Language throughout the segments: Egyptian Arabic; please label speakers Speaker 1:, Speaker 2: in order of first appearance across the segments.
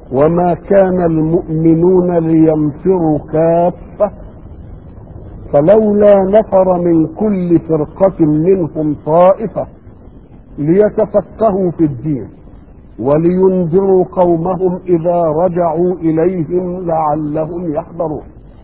Speaker 1: وما كان المؤمنون لينفروا كافة فلولا نفر من كل فرقة منهم طائفة ليتفقهوا في الدين ولينذروا قومهم إذا رجعوا إليهم لعلهم يحذرون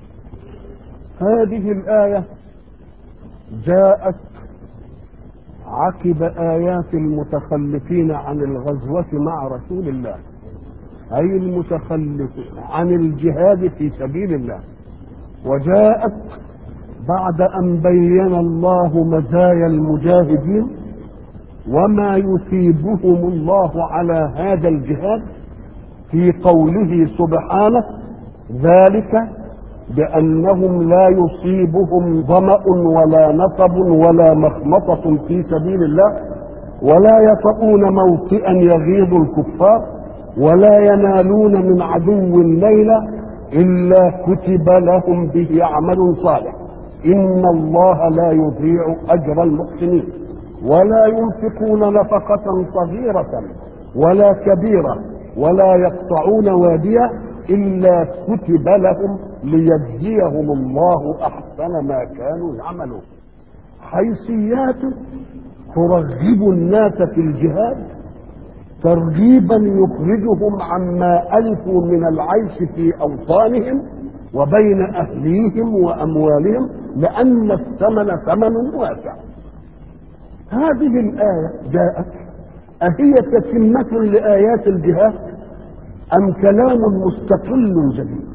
Speaker 1: هذه الآية جاءت عقب آيات المتخلفين عن الغزوة مع رسول الله أي المتخلفين عن الجهاد في سبيل الله وجاءت بعد أن بين الله مزايا المجاهدين وما يثيبهم الله على هذا الجهاد في قوله سبحانه ذلك بأنهم لا يصيبهم ظمأ ولا نصب ولا مخمصة في سبيل الله ولا يطؤون موطئا يغيظ الكفار ولا ينالون من عدو ليلة إلا كتب لهم به عمل صالح إن الله لا يضيع أجر المحسنين ولا ينفقون نفقة صغيرة ولا كبيرة ولا يقطعون وادية إلا كتب لهم ليجزيهم الله أحسن ما كانوا يعملون حيثيات ترغب الناس في الجهاد ترغيبا يخرجهم عما ألفوا من العيش في أوطانهم وبين أهليهم وأموالهم لأن الثمن ثمن واسع هذه الآية جاءت أهي تتمة لآيات الجهاد أم كلام مستقل جديد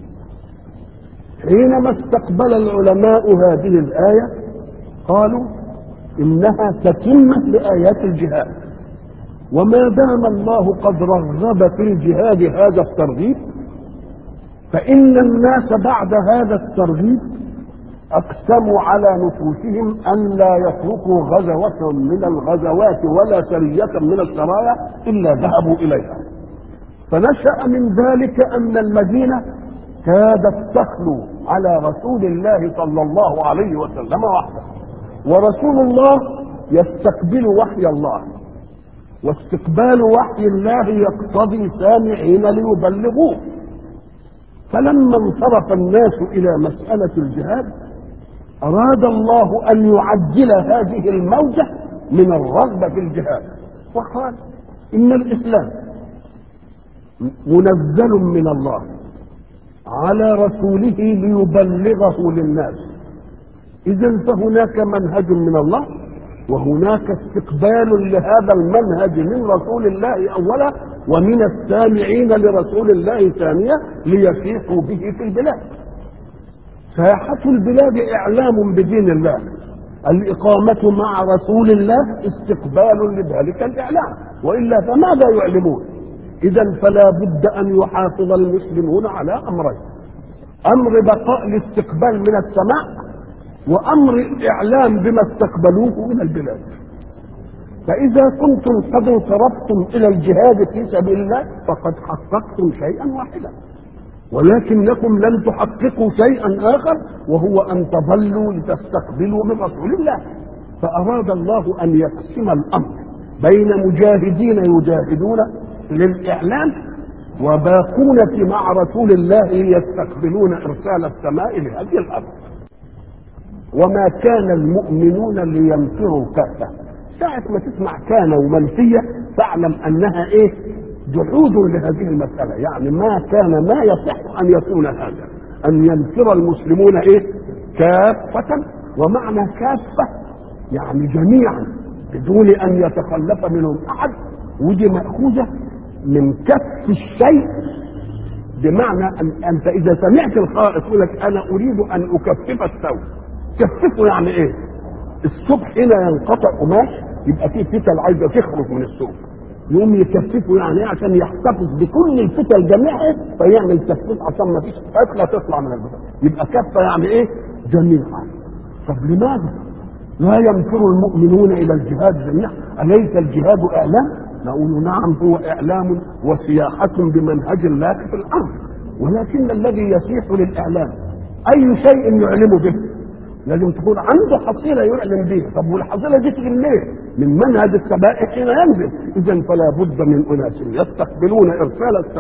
Speaker 1: حينما استقبل العلماء هذه الآية قالوا إنها تتمة لآيات الجهاد وما دام الله قد رغب في الجهاد هذا الترغيب فإن الناس بعد هذا الترغيب أقسموا على نفوسهم أن لا يتركوا غزوة من الغزوات ولا سرية من السرايا إلا ذهبوا إليها فنشأ من ذلك أن المدينة كادت تخلو على رسول الله صلى الله عليه وسلم وحده ورسول الله يستقبل وحي الله واستقبال وحي الله يقتضي سامعين ليبلغوه فلما انصرف الناس الى مساله الجهاد اراد الله ان يعجل هذه الموجه من الرغبه في الجهاد وقال ان الاسلام منزل من الله على رسوله ليبلغه للناس اذا فهناك منهج من الله وهناك استقبال لهذا المنهج من رسول الله اولا ومن السامعين لرسول الله ثانية ليسيحوا به في البلاد ساحة البلاد إعلام بدين الله الإقامة مع رسول الله استقبال لذلك الإعلام وإلا فماذا يعلمون إذا فلا بد أن يحافظ المسلمون على أمرين أمر بقاء الاستقبال من السماء وأمر الإعلام بما استقبلوه من البلاد فإذا كنتم قد انصرفتم إلى الجهاد في سبيل الله فقد حققتم شيئا واحدا ولكنكم لم تحققوا شيئا آخر وهو أن تظلوا لتستقبلوا من رسول الله فأراد الله أن يقسم الأمر بين مجاهدين يجاهدون للإعلام وباقون مع رسول الله يستقبلون إرسال السماء لهذه الأرض وما كان المؤمنون لينفروا كافة ساعة ما تسمع كان ومنفية فاعلم أنها إيه جحود لهذه المسألة يعني ما كان ما يصح أن يكون هذا أن ينفر المسلمون إيه كافة ومعنى كافة يعني جميعا بدون أن يتخلف منهم أحد ودي مأخوذة من كف الشيء بمعنى أن أنت إذا سمعت الخائف يقول لك أنا أريد أن أكفف الثوب كففه يعني إيه؟ الصبح هنا ينقطع قماش يبقى فيه فتل عايزه تخرج من السوق يقوم يكثفه يعني ايه عشان يحتفظ بكل الفتل جميعها فيعمل تكثيف عشان ما فيش فتله تطلع من البتاع يبقى كفه يعني ايه جميعا طب لماذا لا ينفر المؤمنون الى الجهاد جميعا اليس الجهاد اعلام نقول نعم هو اعلام وسياحه بمنهج الله في الارض ولكن الذي يسيح للاعلام اي شيء يعلم به لازم تكون عنده حصيله يعلم بها طب والحصيله دي تيجي منين؟ من منهج السماء حين ينزل اذا فلا بد من اناس يستقبلون ارسال السماء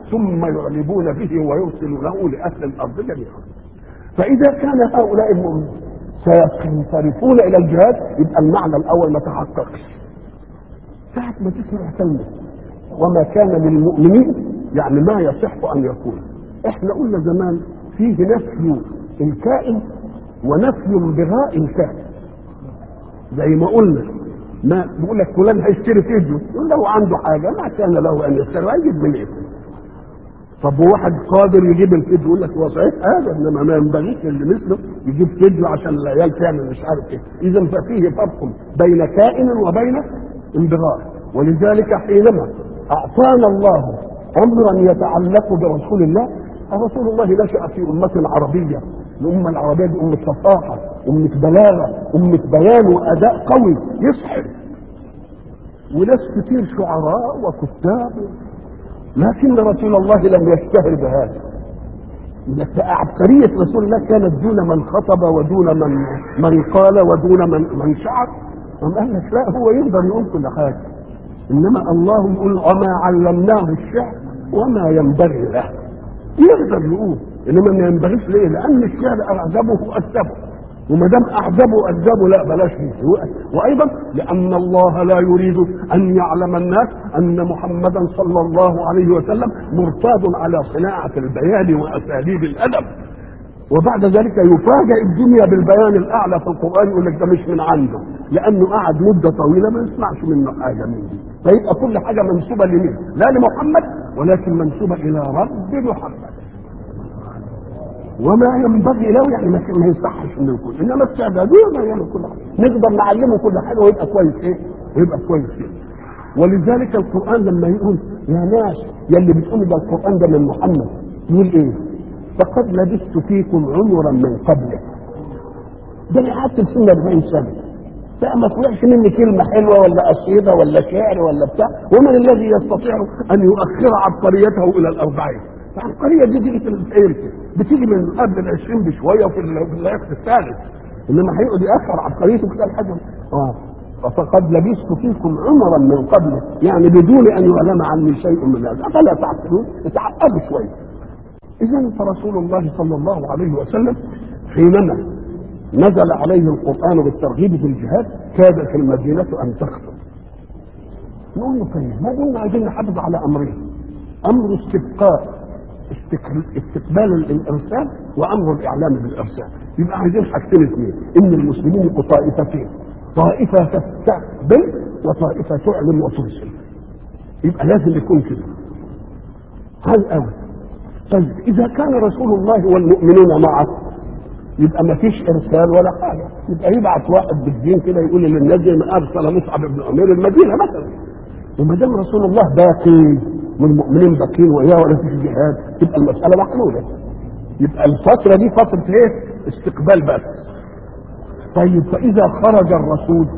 Speaker 1: ثم يعلبون به ويرسلونه لاهل الارض جميعا فاذا كان هؤلاء المؤمنين سينصرفون الى الجهاد يبقى المعنى الاول ما تحققش ساعة ما تسمع كلمة وما كان للمؤمنين يعني ما يصح ان يكون احنا قلنا زمان فيه نفي الكائن ونفي بغاء الكائن زي ما قلنا ما بيقول لك فلان هيشتري فيديو يقول له عنده حاجه ما كان له ان يشتري هيجيب منين؟ طب وواحد قادر يجيب الفيديو يقول لك هو صحيح هذا انما ما ينبغيش اللي مثله يجيب فيديو عشان العيال تعمل مش عارف ايه اذا ففيه فرق بين كائن وبين انبغاء ولذلك حينما اعطانا الله امرا يتعلق برسول الله رسول الله نشا في امه عربيه الامه العربيه دي امه فصاحه امه بلاغه امه بيان واداء قوي يسحر وناس كتير شعراء وكتاب لكن رسول الله لم يشتهر بهذا عبقرية رسول الله كانت دون من خطب ودون من من قال ودون من من شعر أم قال لك لا هو يقدر يقول كل حاجة إنما الله يقول وما علمناه الشعر وما ينبغي له يقدر يقول انما ما ينبغيش ليه؟ لان الشعر اعجبه اكذبه وما دام اعجبه اكذبه لا بلاش فيه وايضا لان الله لا يريد ان يعلم الناس ان محمدا صلى الله عليه وسلم مرتاد على صناعه البيان واساليب الادب وبعد ذلك يفاجئ الدنيا بالبيان الاعلى في القران يقول لك ده مش من عنده لانه قعد مده طويله ما يسمعش منه حاجه من دي فيبقى كل حاجه منسوبه لمين؟ لا لمحمد ولكن منسوبه الى رب محمد وما ينبغي له يعني ما ما يصحش انه يكون انما استعداد ما يعمل كل حاجه نقدر نعلمه كل حاجه ويبقى كويس ايه؟ ويبقى كويس ايه؟ ولذلك القران لما يقول يا ناس يا اللي بتقول ده القران ده من محمد يقول ايه؟ فقد لبثت فيكم عمرا من قبله ده انا قعدت في سن 40 سنه فما طلعش مني كلمه حلوه ولا قصيده ولا شعر ولا بتاع ومن الذي يستطيع ان يؤخر عبقريته الى الاربعين العبقريه دي تيجي في امتى؟ بتيجي من قبل ال 20 بشويه وفي ال- في العقد الثالث انما هيقعد ياخر عبقريته كده لحد اه فقد لبثت فيكم عمرا من قبله يعني بدون ان يعلم عني شيء من هذا افلا تعقلون اتعقلوا شويه اذا فرسول الله صلى الله عليه وسلم حينما نزل عليه القران بالترغيب في الجهاد كادت المدينه ان تخطر نقول له طيب ما دمنا عايزين نحافظ على امرين امر استبقاء استك- استقبال الارسال وامر الاعلام بالارسال يبقى عايزين حاجتين اثنين ان المسلمين يبقوا طائفتين طائفه تستقبل وطائفه تعلم وترسل يبقى لازم يكون كده هذا اول طيب اذا كان رسول الله والمؤمنون معه يبقى ما فيش ارسال ولا حاجه يبقى يبعث واحد بالدين كده يقول للناس زي ما ارسل مصعب بن عمير المدينه مثلا وما دام رسول الله باقي والمؤمنين باقيين وإياه ولا فيش جهاد تبقى المساله محلوله يبقى الفتره دي فتره ايه؟ استقبال بس طيب فاذا خرج الرسول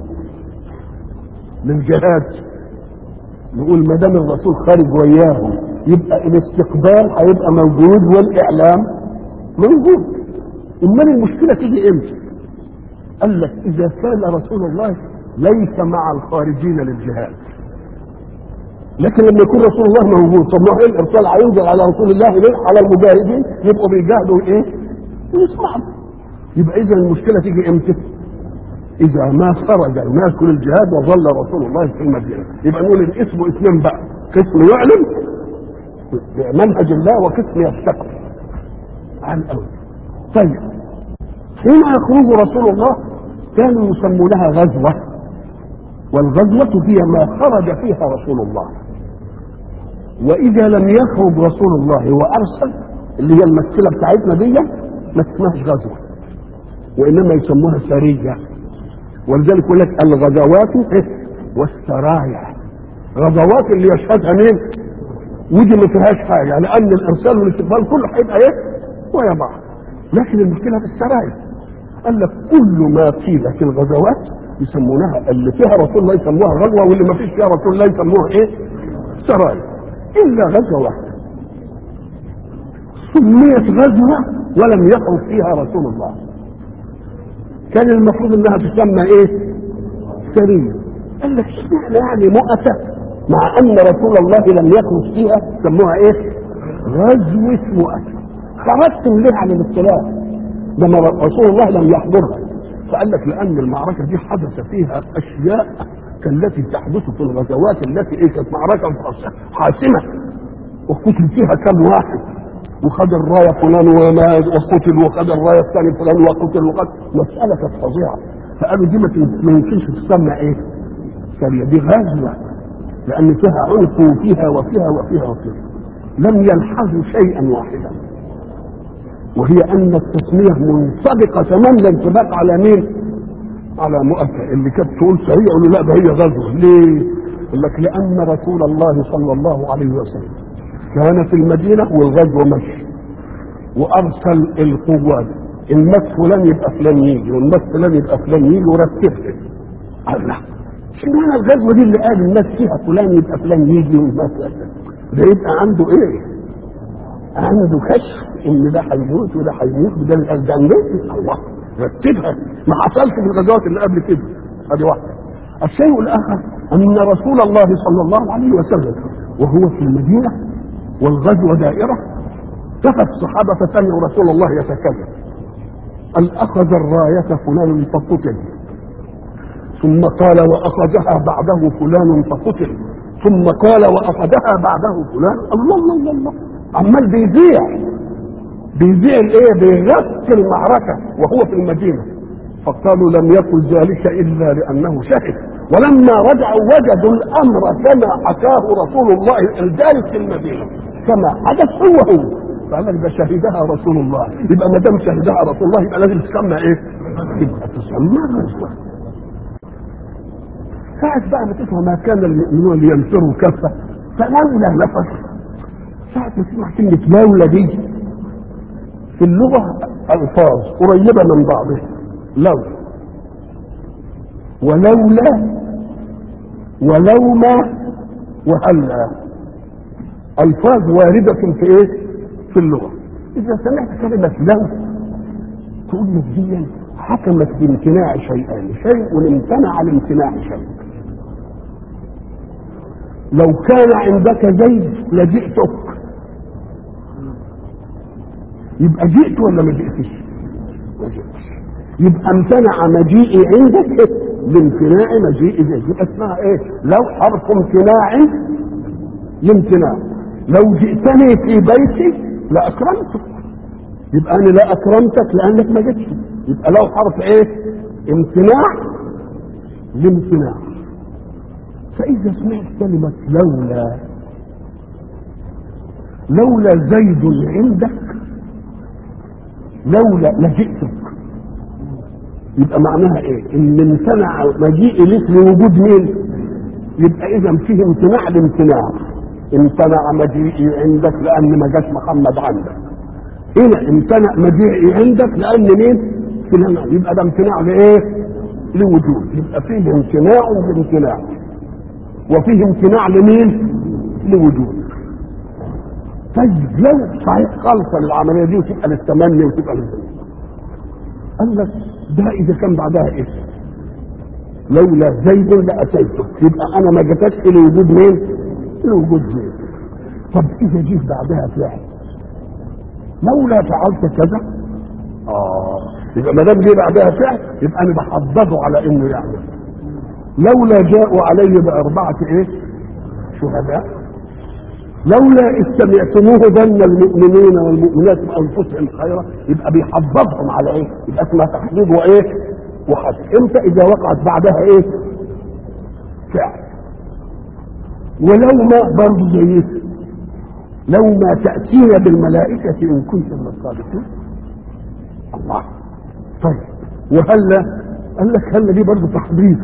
Speaker 1: للجهاد نقول ما دام الرسول خارج وياهم يبقى الاستقبال هيبقى موجود والاعلام موجود امال المشكله تيجي امتى؟ قال لك اذا كان رسول الله ليس مع الخارجين للجهاد لكن لما يكون رسول الله موجود طب ما هو ايه الارسال هينزل على رسول الله ليه؟ على المجاهدين يبقوا بيجاهدوا ايه؟ ويسمعوا يبقى اذا المشكله تيجي امتى؟ اذا ما خرج الناس للجهاد وظل رسول الله في المدينه يبقى نقول الاسم اثنين بقى قسم يعلم بمنهج الله وقسم يستقبل عن الاول طيب حين يخرج رسول الله كانوا يسمونها غزوه والغزوه هي ما خرج فيها رسول الله واذا لم يخرج رسول الله وارسل اللي هي المسكله بتاعتنا دي ما اسمهاش غزوه وانما يسموها سريه ولذلك يقول لك الغزوات إيه؟ والسرايا غزوات اللي يشهدها مين ودي ما فيهاش حاجه لان الارسال والاستقبال كله هيبقى ايه ويا بعض لكن المشكله في السرايا قال لك كل ما قيل في الغزوات يسمونها اللي فيها رسول الله يسموها غزوه واللي ما فيش فيها رسول الله يسموها ايه سرايا الا غزوه واحده سميت غزوه ولم يخرج فيها رسول الله كان المفروض انها تسمى ايه سريه قال لك اشمعنى يعني مؤتة مع ان رسول الله لم يخرج فيها سموها ايه غزوة مؤتة خرجتم ليه عن الاختلاف ده ما رسول الله لم يحضرها فقال لك لأن المعركة دي حدث فيها أشياء كالتي تحدث في الغزوات التي ايه كانت معركة حاسمة وقتل فيها كم واحد وخد الراية فلان ومات وقتل وخد الراية الثاني فلان وقتل وقتل مسألة كانت فظيعة فقالوا دي ما يمكنش تسمى ايه؟ سرية دي غزوة لأن فيها عنف وفيها وفيها وفيها وفيها لم يلحظوا شيئا واحدا وهي أن التسمية منطبقة تمام الانطباق على مين؟ على مؤكد اللي كانت تقول سرية يقولوا لا ده هي غزوة ليه؟ يقول لك لأن رسول الله صلى الله عليه وسلم كان في المدينة والغزو مشي وأرسل القوات إن مات فلان يبقى فلان يجي وإن مات فلان يبقى فلان يجي ورتبها الله اشمعنى الغزوة دي اللي قال الناس فيها فلان يبقى فلان يجي والناس ده يبقى عنده ايه؟ عنده كشف ان ده هيموت وده هيموت وده ده الله رتبها ما حصلش في الغزوات اللي قبل كده ادي واحده الشيء الاخر ان رسول الله صلى الله عليه وسلم وهو في المدينه والغزوه دائره كفى الصحابه فسمعوا رسول الله يتكلم قال اخذ الرايه فلان فقتل ثم قال واخذها بعده فلان فقتل ثم قال واخذها بعده فلان الله الله الله, الله. عمال بيذيع بيذيع الايه بيغطي المعركه وهو في المدينه فقالوا لم يقل ذلك الا لانه شهد ولما رجعوا وجدوا الامر كما حكاه رسول الله الجالس في المدينه كما حدث هو هو فقال لك ده شهدها رسول الله يبقى ما دام شهدها رسول الله يبقى لازم تسمى ايه؟ يبقى تسمى غزوه ساعة بقى ما تسمع ما كان المؤمنون لينفروا كافة فلولا نفر ساعة ما تسمع كلمة لولا دي في اللغة ألفاظ قريبة من بعضها لو ولولا ولوما وهلا ألفاظ واردة في إيه؟ في اللغة إذا سمعت كلمة لو تقول لك دي حكمت بامتناع شيئان شيء امتنع لامتناع شيء لو كان عندك زيد لجئتك يبقى جئت ولا ما جئتش؟ ما جئتش يبقى امتنع مجيئي عندك لامتناع مجيء زيد يبقى اسمها ايه؟ لو حرف امتناع لامتناع لو جئتني في بيتي لاكرمتك يبقى انا لا اكرمتك لانك ما جئتش يبقى لو حرف ايه؟ امتناع لامتناع فإذا سمعت كلمة لولا لولا زيد عندك لولا لجئتك يبقى معناها ايه؟ ان امتنع مجيئي لك لوجود مين؟ يبقى اذا فيه امتناع لامتناع امتنع مجيئي عندك لان ما جاش محمد عندك هنا امتنع مجيئي عندك لان مين؟ فلان يبقى ده امتناع لايه؟ لوجود يبقى فيه امتناع لامتناع وفيه امتناع لمين؟ لوجود. طيب لو صحيح خالصه للعمليه دي وتبقى للتمني وتبقى للزمن. قال لك ده اذا كان بعدها اسم. لولا زيد لاتيتك يبقى انا ما جاتكش لوجود مين؟ لوجود زيد. طب اذا جيت بعدها فعل لولا فعلت كذا اه يبقى ما دام جه بعدها فعل يبقى انا بحضره على انه يعمل لولا جاءوا علي بأربعة إيه؟ شهداء لولا إذ سمعتموه ظن المؤمنين والمؤمنات بأنفسهم خيرا يبقى بيحببهم على إيه؟ يبقى اسمها تحديد وإيه؟ وحد إمتى إذا وقعت بعدها إيه؟ فعل ولو ما برضه زي لو ما تأتينا بالملائكة إن كنت من الصادقين الله طيب وهلا قال لك هلا دي برضه تحضير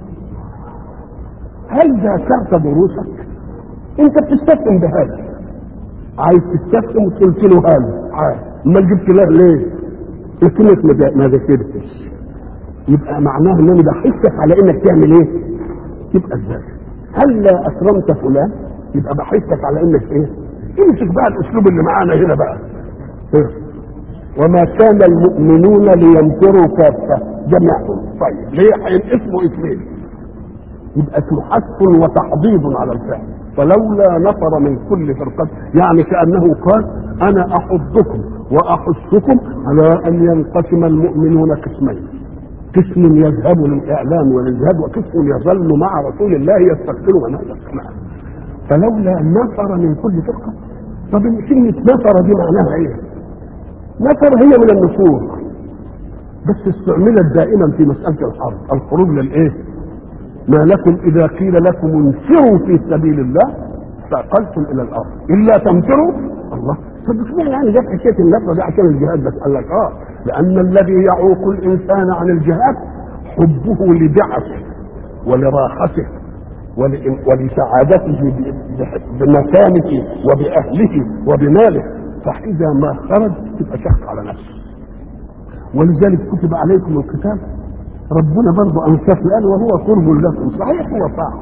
Speaker 1: هل ذاكرت دروسك؟ انت بتستفهم بهذا عايز تستفهم وقلت له هذا عايز امال جبت له ليه؟ قلت لك ما ذاكرتش يبقى معناه ان انا بحثك على انك تعمل ايه؟ تبقى تذاكر هل لا اكرمت فلان؟ يبقى بحثك على انك ايه؟ امسك بقى الاسلوب اللي معانا هنا بقى إيه؟ وما كان المؤمنون لينفروا كافه جميعهم طيب ليه اسمه اسمين يبقى تحث وتحضيض على الفعل فلولا نفر من كل فرقة يعني كأنه قال أنا أحضكم وأحثكم على أن ينقسم المؤمنون قسمين قسم يذهب للإعلام والإجهاد وقسم يظل مع رسول الله يستقبل منهج السماء فلولا نفر من كل فرقة طب كلمة نفر دي معناها إيه؟ نفر هي من النفور بس استعملت دائما في مسألة الحرب الخروج للإيه؟ ما لكم إذا قيل لكم انفروا في سبيل الله فأقلتم إلى الأرض إلا تنفروا الله طب اشمعنى يعني جت حكاية النفر دي عشان الجهاد بس قال لك اه لأن الذي يعوق الإنسان عن الجهاد حبه لبعثه ولراحته ول- ولسعادته ب- ب- بمكانه وبأهله وبماله فإذا ما خرج تبقى شق على نفسه ولذلك كتب عليكم القتال ربنا برضه انصف قال وهو كره لكم صحيح هو صعب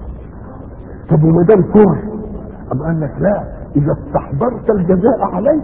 Speaker 1: طب وما دام كره أم قال لك لا اذا استحضرت الجزاء عليه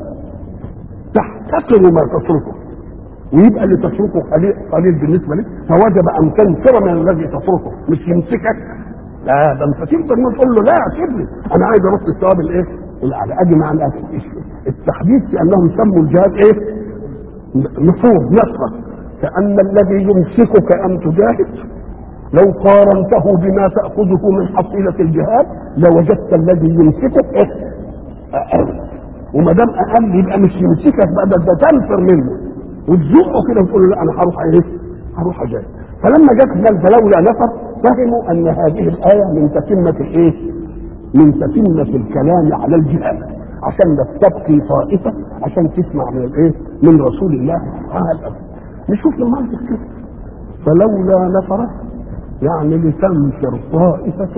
Speaker 1: تحتقر ما تتركه ويبقى اللي تتركه قليل, قليل بالنسبه لك فوجب ان تنفر من الذي تتركه مش يمسكك لا ده انت تقدر ما تقول له لا سيبني انا عايز ارد الثواب الايه؟ الاعلى اجي مع التحديث في انهم سموا الجهاد ايه؟ نفور نصرة كأن الذي يمسكك أن تجاهد لو قارنته بما تأخذه من حصيلة الجهاد لوجدت الذي يمسكك إيه؟ أقل وما دام أقل يبقى مش يمسكك بقى ده ده تنفر منه وتزقه كده وتقول له لا أنا هروح إيه؟ هروح أجاهد فلما جت بل فلولا نفر فهموا أن هذه الآية من تتمة الإيه؟ من تتمة الكلام على الجهاد عشان تبقي طائفة عشان تسمع من الايه؟ من رسول الله على الأرض. نشوف المنطق كده. فلولا نفر يعني لتنفر طائفة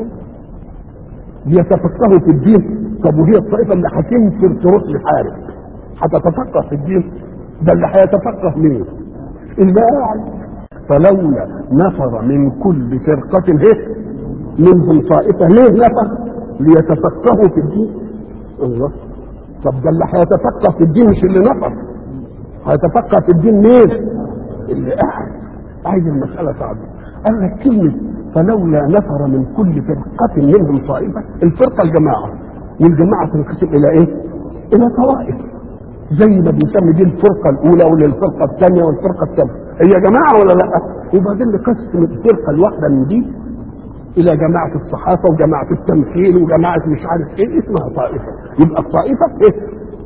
Speaker 1: ليتفقهوا في الدين طب وهي الطائفة اللي هتنفر تروح لحارب هتتفقه في الدين ده اللي هيتفقه مين؟ اللي قاعد فلولا نفر من كل فرقة هي منهم طائفة ليه نفر؟ ليتفقهوا في الدين الله طب ده اللي هيتفقه في الدين مش اللي نفر هيتفقه في الدين مين؟ اللي قاعد عايز المسألة صعبة قال لك كلمة فلولا نفر من كل فرقة منهم طائفة الفرقة الجماعة والجماعة تنقسم إلى إيه؟ إلى طوائف زي ما بنسمي دي الفرقة الأولى والفرقة الثانية والفرقة الثالثة هي جماعة ولا لأ؟ وبعدين نقسم الفرقة الواحدة من دي الى جماعه الصحافه وجماعه التمثيل وجماعه مش عارف ايه اسمها طائفه يبقى الطائفه ايه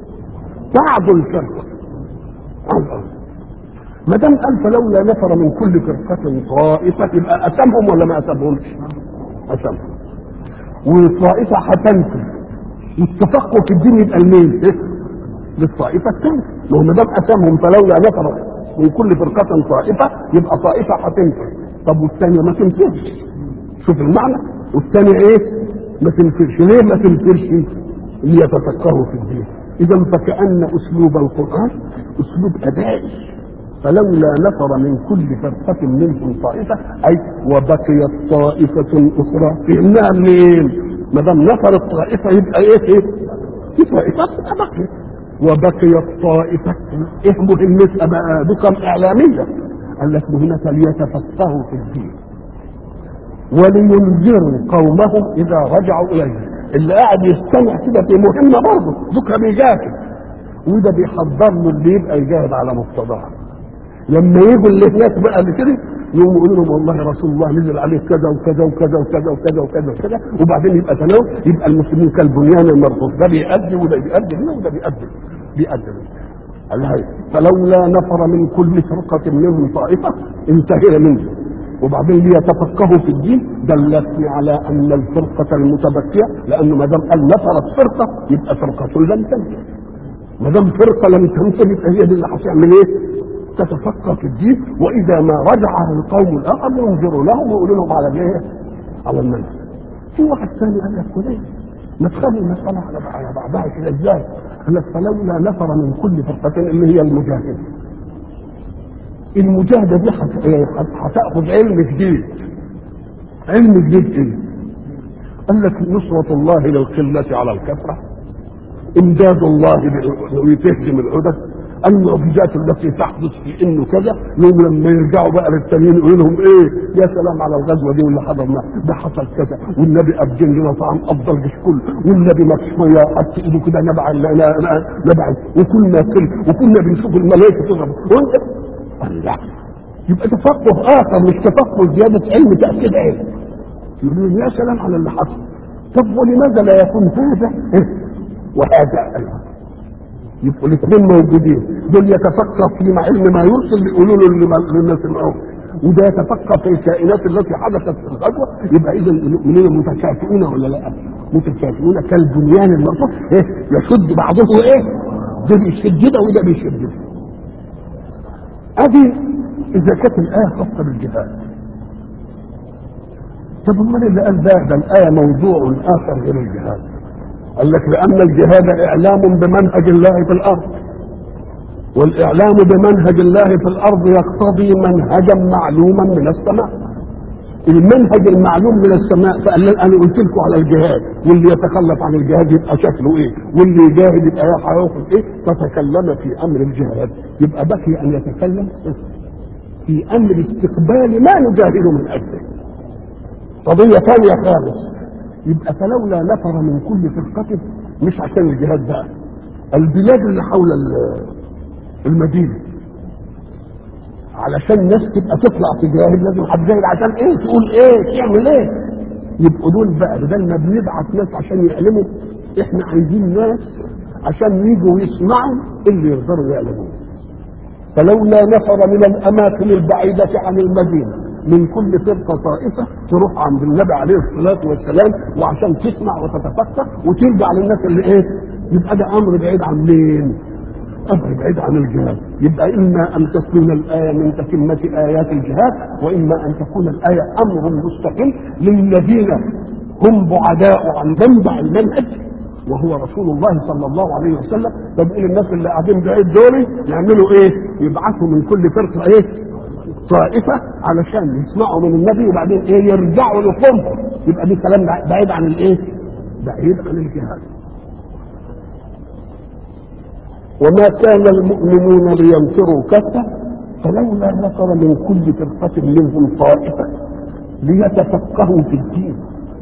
Speaker 1: بعض الفرقه عن الارض ما دام قال فلولا نفر من كل فرقه طائفه يبقى اسمهم ولا ما اسمهمش؟ اسمهم والطائفه هتنفذ والتفقه في الدين يبقى لمين؟ إيه؟ للطائفه الثانيه ما هو ما دام اسمهم فلولا نفر من كل فرقه طائفه يبقى طائفه هتنفذ طب والثانيه ما تنفذش شوف المعنى والثاني ايه ما تنفرش ليه ما تنفرش ليتفقهوا في الدين اذا فكأن اسلوب القرآن اسلوب ادائي فلولا نفر من كل فرقة منهم طائفة اي وبقيت طائفة اخرى فهمناها منين ما دام نفر الطائفة يبقى ايه ايه في طائفة بقيت وبقيت طائفة ايه مهمتها بقى بكم اعلامية قال لك مهمتها ليتفقهوا في الدين ولينذروا قومهم اذا رجعوا اليه اللي قاعد يستمع كده في مهمه برضه ذكر بيجاهد وده بيحضر له اللي يبقى يجاهد على مقتضاه لما يجوا اللي هناك بقى اللي كده يقوموا يقولوا لهم والله رسول الله نزل عليه كذا وكذا وكذا وكذا وكذا وكذا وكذا وبعدين يبقى تناول يبقى المسلمين كالبنيان المرصوص ده بيأدي وده بيأدي هنا وده بيأدي بيأدي قال هاي فلولا نفر من كل فرقة منهم طائفة انتهينا منه وبعدين ليتفقهوا في الدين دلتني على ان الفرقه المتبقيه لانه ما دام قال نفرت فرقه يبقى فرقه لم تنفر ما دام فرقه لم تنفر يبقى هي دي اللي هتعمل ايه؟ تتفقه في الدين واذا ما رجع القوم الاخر ينظروا لهم ويقولوا لهم على ايه؟ على المنهج. في واحد ثاني قال لك وليه؟ ما تخلي المساله على على بعضها كده ازاي؟ قال لك فلولا نفر من كل فرقه اللي هي المجاهده المجاهده دي هتاخذ علم جديد علم جديد ايه قال لك نصرة الله للقلة على الكثرة امداد الله وتهزم العدد المعجزات التي تحدث في انه كذا يوم لما يرجعوا بقى للتانيين يقول لهم ايه يا سلام على الغزوه دي واللي حضرنا ده حصل كذا والنبي ابجن لنا طعام افضل جيش كله والنبي ما فيش ميه حط ايده كده نبع نبع وكنا كل وكنا بنشوف الملائكه تضرب وانت الله يبقى تفقه اخر مش تفقه زياده علم تاكيد علم يقولون يا سلام على اللي حصل طب ولماذا لا يكون هذا وهذا أيضا يبقوا الاثنين موجودين دول يتفقه في علم ما يرسل يقولوا له للناس الاخر وده يتفقه في الكائنات التي حدثت في الغزوه يبقى اذا المؤمنين متكافئون ولا لا؟ متكافئون كالبنيان المرصوص إيه؟ يشد بعضه ايه؟ ده بيشد ده وده بيشد ده. ادي اذا كانت الايه خاصه بالجهاد. طب امال اللي قال ده ده الايه موضوع اخر غير الجهاد. قال لك لان الجهاد اعلام بمنهج الله في الارض. والاعلام بمنهج الله في الارض يقتضي منهجا معلوما من السماء. المنهج المعلوم من السماء فقال انا قلت لكم على الجهاد واللي يتخلف عن الجهاد يبقى شكله ايه واللي يجاهد يبقى هياخد ايه فتكلم في امر الجهاد يبقى بقي ان يتكلم في امر استقبال ما نجاهد من اجله قضيه ثانيه خالص يبقى فلولا نفر من كل فرقه مش عشان الجهاد بقى البلاد اللي حول المدينه علشان الناس تبقى تطلع تجاهد لازم هتجاهد عشان ايه تقول ايه تعمل ايه يبقوا دول بقى بدل ما بنبعت ناس عشان يعلموا احنا عايزين ناس عشان يجوا يسمعوا اللي يقدروا يعلموه فلولا نفر من الاماكن البعيده عن المدينه من كل فرقه طائفه تروح عند النبي عليه الصلاه والسلام وعشان تسمع وتتفكر وترجع للناس اللي ايه يبقى ده امر بعيد عن مين؟ امر بعيد عن الجهاد يبقى اما ان تكون الايه من تتمه ايات الجهاد واما ان تكون الايه امر مستقل للذين هم بعداء عن منبع المنهج وهو رسول الله صلى الله عليه وسلم فبقول الناس اللي قاعدين بعيد دول يعملوا ايه؟ يبعثوا من كل فرقه ايه؟ طائفه علشان يسمعوا من النبي وبعدين ايه؟ يرجعوا لقومهم يبقى دي كلام بعيد عن الايه؟ بعيد عن الجهاد وما كان المؤمنون لينفروا كفة فلولا نفر من كل فرقة منهم طائفة ليتفقهوا في الدين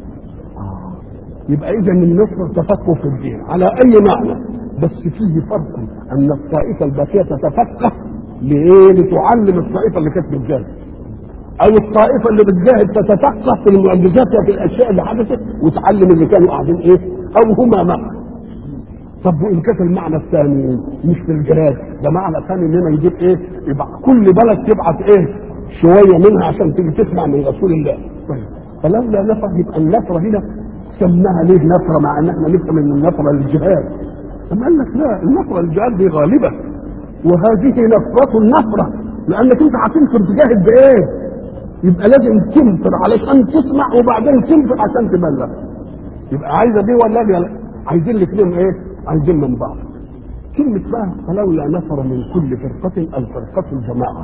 Speaker 1: يبقى إذا النصر تفقه في الدين على أي معنى بس فيه فرق أن الطائفة الباقية تتفقه لإيه؟ لتعلم الطائفة اللي كانت بتجاهد أو الطائفة اللي بتجاهد تتفقه في المعجزات وفي الأشياء اللي حدثت وتعلم اللي كانوا قاعدين إيه؟ أو هما معا طب وان كانت المعنى الثاني مش في الجهاد ده معنى ثاني اننا نجيب ايه يبقى كل بلد تبعت ايه شويه منها عشان تيجي تسمع من رسول الله طيب فلولا نفر يبقى النفره هنا سماها ليه نفره مع ان احنا نفهم ان النفره للجهاد ثم قال لك لا النفره للجهاد دي غالبه وهذه نفره النفره لانك انت هتنفر تجاهد بايه يبقى لازم تنفر علشان تسمع وبعدين تنفر عشان تبلغ يبقى عايزه دي ولا دي عايزين الاثنين ايه عايزين من بعض كلمة بقى فلولا نفر من كل فرقة الفرقة الجماعة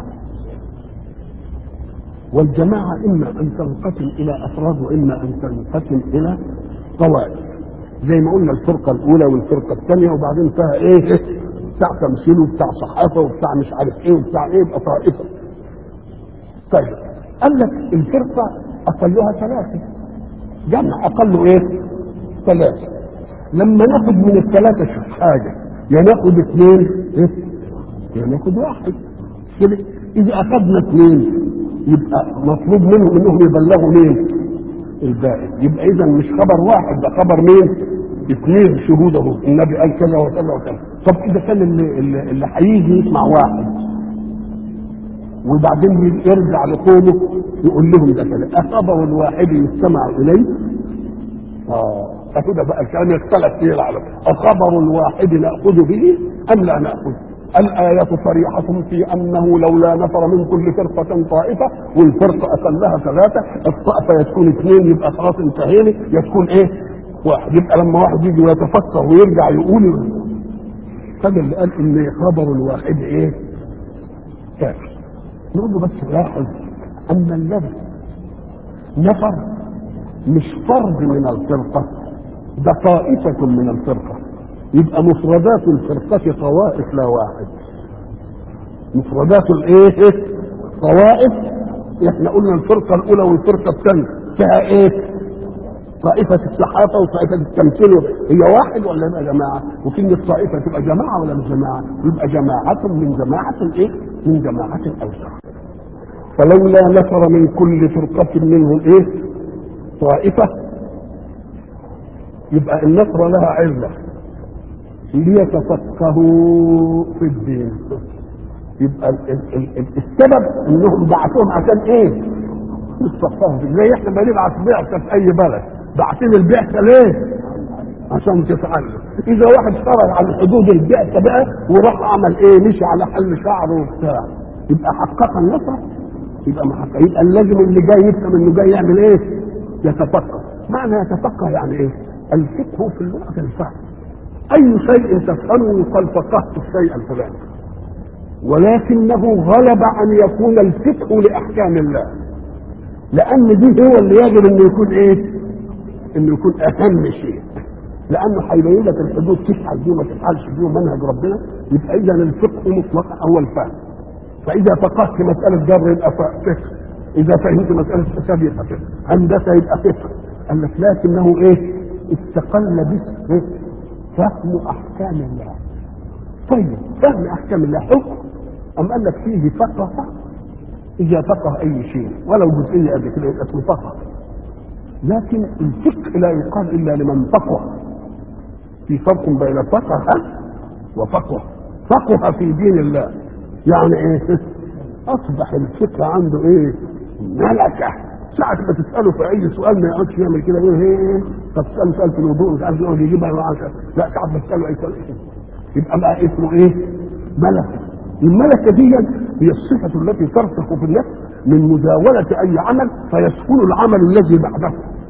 Speaker 1: والجماعة إما أن تنقسم إلى أفراد وإما أن تنقسم إلى طوائف زي ما قلنا الفرقة الأولى والفرقة الثانية وبعدين فيها إيه بتاع تمثيل وبتاع صحافة وبتاع مش عارف إيه وبتاع إيه يبقى طائفة طيب قال لك الفرقة أقلها ثلاثة جمع أقله إيه؟ ثلاثة لما ناخد من الثلاثة شوف حاجة يا ناخد اثنين إيه؟ يا ناخد واحد كده إذا أخذنا اثنين يبقى مطلوب منهم إنهم يبلغوا مين؟ الباقي يبقى إذا مش خبر واحد ده خبر مين؟ اثنين شهوده النبي قال كذا وكذا وكذا طب إذا كان اللي اللي, اللي هيجي يسمع واحد وبعدين يرجع لقومه يقول لهم ده كذا أخبر الواحد يستمع إليه آه فكده بقى الكلام يختلف فيه العالم أخبر الواحد نأخذ به أم لا نأخذ الآية صريحة في أنه لولا نفر من كل فرقة طائفة والفرقة أقلها ثلاثة الطائفة يكون اثنين يبقى خلاص انتهينا يكون إيه؟ واحد يبقى لما واحد يجي ويتفكر ويرجع يقول هذا اللي قال إن خبر الواحد إيه؟ كافر نقول له بس لاحظ أن الذي نفر مش فرد من الفرقة ده طائفة من الفرقة يبقى مفردات الفرقة طوائف لا واحد مفردات الايه طوائف احنا قلنا الفرقه الاولى والفرقه الثانيه فيها ايه طائفة الصحافة وطائفة التمثيل هي واحد ولا يبقى جماعة؟ وكلمة طائفة تبقى جماعة ولا مش جماعة؟ يبقى جماعة من جماعة ايه؟ من جماعة أوسع. فلولا نفر من كل فرقة منهم ايه؟ طائفة يبقى النصر لها علة ليتفقهوا في الدين يبقى ال ال ال ال السبب انهم بعثوهم عشان ايه؟ يتفقهوا في زي احنا ما نبعث بعثه في اي بلد بعثين البعثه ليه؟ عشان تتعلم اذا واحد خرج عن حدود البعثه بقى وراح عمل ايه؟ مشي على حل شعره وبتاع يبقى حقق النصر يبقى محقق يبقى لازم اللي جاي يفهم انه جاي يعمل ايه؟ يتفقه معنى يتفقه يعني ايه؟ الفقه في اللغه الفهم اي شيء تفهمه يقال فقهت الشيء الفلاني ولكنه غلب ان يكون الفقه لاحكام الله لان دي هو اللي يجب انه يكون ايه انه يكون اهم شيء لانه هيبين لك الحدود تفعل دي وما تفعلش دي ومنهج ربنا يبقى اذا الفقه مطلقا هو الفهم فاذا فقهت مساله جر يبقى فقه اذا فهمت مساله حساب يبقى فقه هندسه يبقى فقه قال لك لكنه ايه استقل باسم فهم احكام الله طيب فهم احكام الله حكم ام قال لك فيه فقه اذا فقه اي شيء ولو جزئيه قد كده يبقى اسمه فقه لكن الفقه لا يقال الا لمن فقه في فرق بين فقه وفقه فقه في دين الله يعني ايه اصبح الفقه عنده ايه ملكه ساعة ما تسأله في أي سؤال ما يقعدش يعمل كده يقول ايه طب تسأله سؤال في الوضوء مش عارف يقعد يجيبها لا ساعة ما تسأله أي سؤال يبقى بقى اسمه ايه؟ ملكة الملكة دي هي الصفة التي ترسخ في النفس من مزاولة أي عمل فيسكن العمل الذي بعده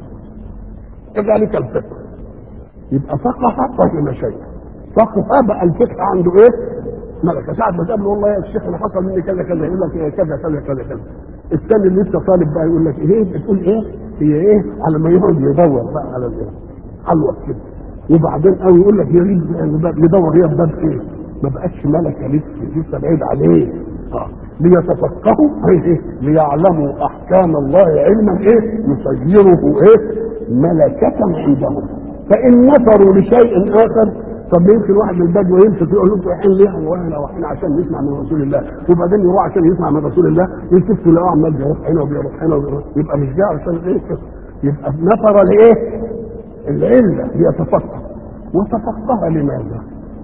Speaker 1: كذلك الفقه يبقى فقه فهم شيء فقه بقى الفقه عنده ايه؟ ملكة ساعة ما تقابله والله يا شيخ انا حصل مني كذا كذا يقول لك إيه كذا كذا كذا كذا الثاني اللي لسه طالب بقى يقول لك ايه بتقول ايه؟ هي ايه؟ على ما يقعد يدور بقى على الايه؟ حلوة كده وبعدين قوي يقول لك يريد يدور هي باب ايه؟ ما بقتش ملكه لسه لسه بعيد عليه اه ليتفقهوا ايه ليعلموا احكام الله علما ايه يصيره ايه ملكة عندهم فان نفروا لشيء اخر طب يمكن واحد من البدو يمسك يقول لهم رايحين ليه؟ والله رايحين عشان نسمع من رسول الله وبعدين يروح عشان يسمع من رسول الله يلتفتوا لقوا عمال بيروح هنا وبيروح هنا وبيروح يبقى مش جاي عشان ايه يبقى نفر لايه؟ العله ليتفقه وتفقه لماذا؟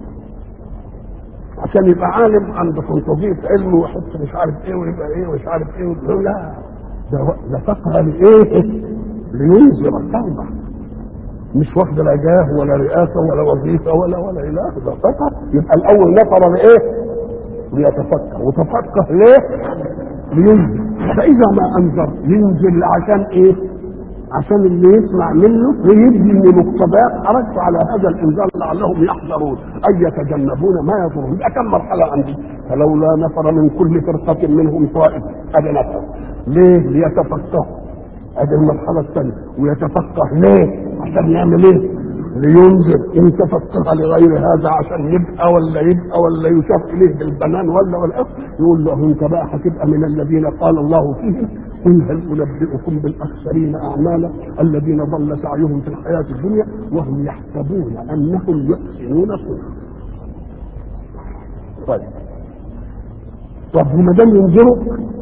Speaker 1: عشان يبقى عالم عنده فانتازيه علم ويحط مش عارف ايه ويبقى ايه ومش عارف ايه ويقول لا ده ده فقه لايه؟ لينذر التوبه مش واخد لا جاه ولا رئاسه ولا وظيفه ولا ولا اله ده فقه يبقى الاول نفر لايه؟ ليتفقه وتفقه ليه؟ لينذر فاذا ما انذر ينزل عشان ايه؟ عشان اللي يسمع منه ويبني من مقتضيات حركته على هذا الانذار لعلهم يحذرون اي يتجنبون ما يضرهم يبقى كم مرحله عندي فلولا نفر من كل فرقه منهم طائف ادي نفر ليه ليتفقهوا ادي المرحله الثانيه ويتفقه ليه عشان يعمل ايه لينذر ان تفقه لغير هذا عشان يبقى ولا يبقى ولا يشار اليه بالبنان ولا ولا يقول له انت بقى هتبقى من الذين قال الله فيهم قل هل انبئكم بالاخسرين اعمالا الذين ضل سعيهم في الحياه الدنيا وهم يحسبون انهم يحسنون صنعا. طيب طب وما دام ينذروا